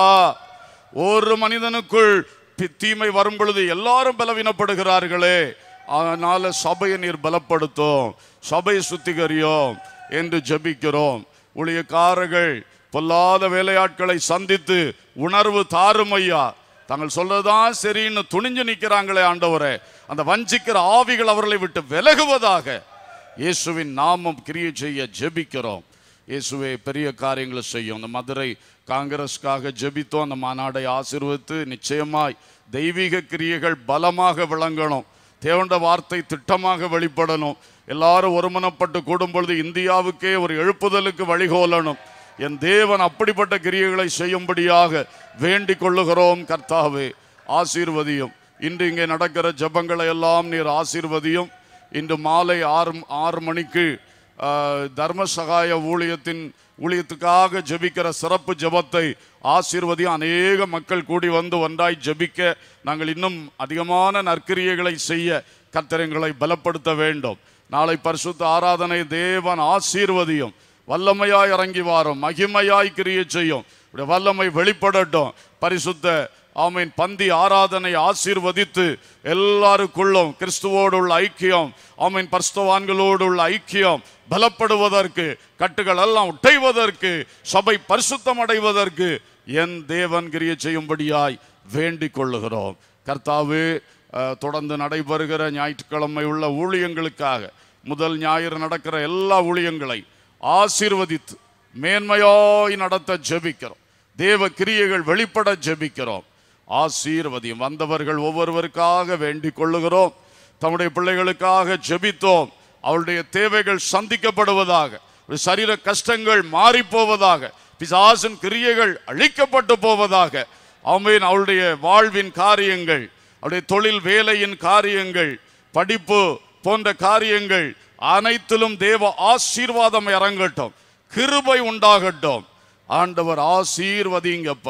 ஒரு மனிதனுக்குள் பி- தீமை வரும் பொழுது எல்லாரும் பலவீனப்படுகிறார்களே அதனால சபையை நீர் பலப்படுத்தும் சபையை சுத்திகரியும் என்று ஜெபிக்கிறோம் ஊழியக்காரர்கள் பொல்லாத வேலையாட்களை சந்தித்து உணர்வு தாரும் ஐயா தாங்கள் சொல்றதுதான் சரின்னு துணிஞ்சு நிற்கிறாங்களே ஆண்டவரே அந்த வஞ்சிக்கிற ஆவிகள் அவர்களை விட்டு விலகுவதாக இயேசுவின் நாமம் கிரியை செய்ய ஜெபிக்கிறோம் இயேசுவே பெரிய காரியங்களை செய்யும் அந்த மதுரை காங்கிரஸ்க்காக ஜெபித்தோம் அந்த மாநாடை ஆசீர்வதித்து நிச்சயமாய் தெய்வீக கிரியைகள் பலமாக விளங்கணும் தேவண்ட வார்த்தை திட்டமாக வெளிப்படணும் எல்லாரும் ஒருமனப்பட்டு கூடும் பொழுது இந்தியாவுக்கே ஒரு எழுப்புதலுக்கு வழிகோலணும் என் தேவன் அப்படிப்பட்ட கிரியைகளை செய்யும்படியாக வேண்டிக் கொள்ளுகிறோம் கர்த்தாவே ஆசீர்வதியும் இன்று இங்கே நடக்கிற ஜெபங்களை எல்லாம் நீர் ஆசீர்வதியும் இன்று மாலை ஆறு ஆறு மணிக்கு ஆஹ், தர்ம சகாய ஊழியத்தின் ஊழியத்துக்காக ஜெபிக்கிற சிறப்பு ஜெபத்தை ஆசீர்வதியும் அநேக மக்கள் கூடி வந்து ஒன்றாய் ஜெபிக்க நாங்கள் இன்னும் அதிகமான நற்கிரியைகளை செய்ய கர்த்தரங்களை பலப்படுத்த வேண்டும் நாளை பரிசுத்த ஆராதனை தேவன் ஆசீர்வதியும் வல்லமையாய் இறங்கி வாரும் மகிமையாய் கிரியை செய்யும் இப்படி வல்லமை வெளிப்படட்டும் பரிசுத்த ஆமீன் பந்தி ஆராதனை ஆசீர்வதித்து எல்லாருக்குள்ளும் கிறிஸ்துவோடு உள்ள ஐக்கியம் ஆமீன் பரிசுத்தவான்களோடு உள்ள ஐக்கியம் பலப்படுவதற்கு கட்டுகள் எல்லாம் உடைவதற்கு சபை பரிசுத்தம் அடைவதற்கு என் தேவன் கிரியை செய்யும்படியாய் வேண்டிக் கொள்ளுகிறோம் கர்த்தாவே அஹ், தொடர்ந்து நடைபெறுகிற ஞாயிற்றுக்கிழமை உள்ள ஊழியங்களுக்காக முதல் ஞாயிறு நடக்கிற எல்லா ஊழியங்களை ஆசீர்வதித்து மேன்மையாய் நடத்த ஜெபிக்கிறோம் தேவ கிரியைகள் வெளிப்பட ஜெபிக்கிறோம் ஆசீர்வதியும் வந்தவர்கள் ஒவ்வொருவருக்காக வேண்டிக் கொள்ளுகிறோம் தம்முடைய பிள்ளைகளுக்காக ஜெபித்தோம் அவளுடைய தேவைகள் சந்திக்கப்படுவதாக அவருடைய சரீர கஷ்டங்கள் மாறி போவதாக பிசாசின் கிரியைகள் அழிக்கப்பட்டு போவதாக ஆமீன் அவளுடைய வாழ்வின் காரியங்கள் அவருடைய தொழில் வேலையின் காரியங்கள் படிப்பு போன்ற காரியங்கள் அனைத்திலும் தேவ ஆசீர்வாதம் இறங்கட்டும் கிருபை உண்டாகட்டும் ஆண்டவர் ஆசீர்வதிங்கப்பா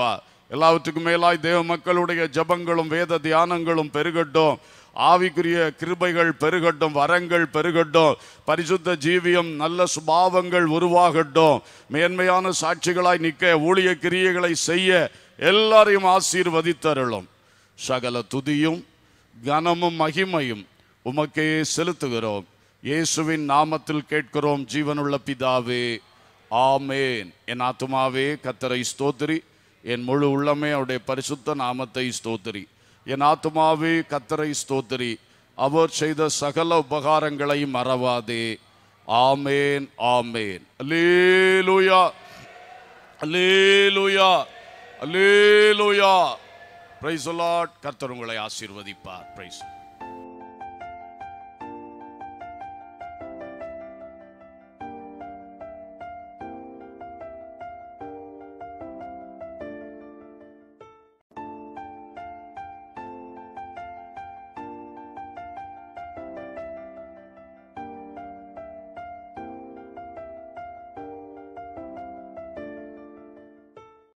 எல்லாவற்றுக்கும் மேலாய் தேவ மக்களுடைய ஜெபங்களும் வேத தியானங்களும் பெருகட்டும் ஆவிக்குரிய கிருபைகள் பெருகட்டும் வரங்கள் பெருகட்டும் பரிசுத்த ஜீவியம் நல்ல சுபாவங்கள் உருவாகட்டும் மேன்மையான சாட்சிகளாய் நிற்க ஊழிய கிரியைகளை செய்ய எல்லாரையும் ஆசீர்வதித்தருளும் சகல துதியும் கனமும் மகிமையும் உமக்கே செலுத்துகிறோம் இயேசுவின் நாமத்தில் கேட்கிறோம் ஜீவனுள்ள பிதாவே ஆமேன் என் ஆத்துமாவே கத்தரை ஸ்தோத்திரி என் முழு உள்ளமே அவருடைய பரிசுத்த நாமத்தை ஸ்தோத்திரி என் ஆத்துமாவே கத்தரை ஸ்தோத்திரி அவர் செய்த சகல உபகாரங்களை மறவாதே ஆமேன் ஆமேன் அல்லேலூயா அல்லேலூயா அல்லேலூயா பிரைஸ் கர்த்தர் உங்களை ஆசீர்வதிப்பார் பிரைஸ்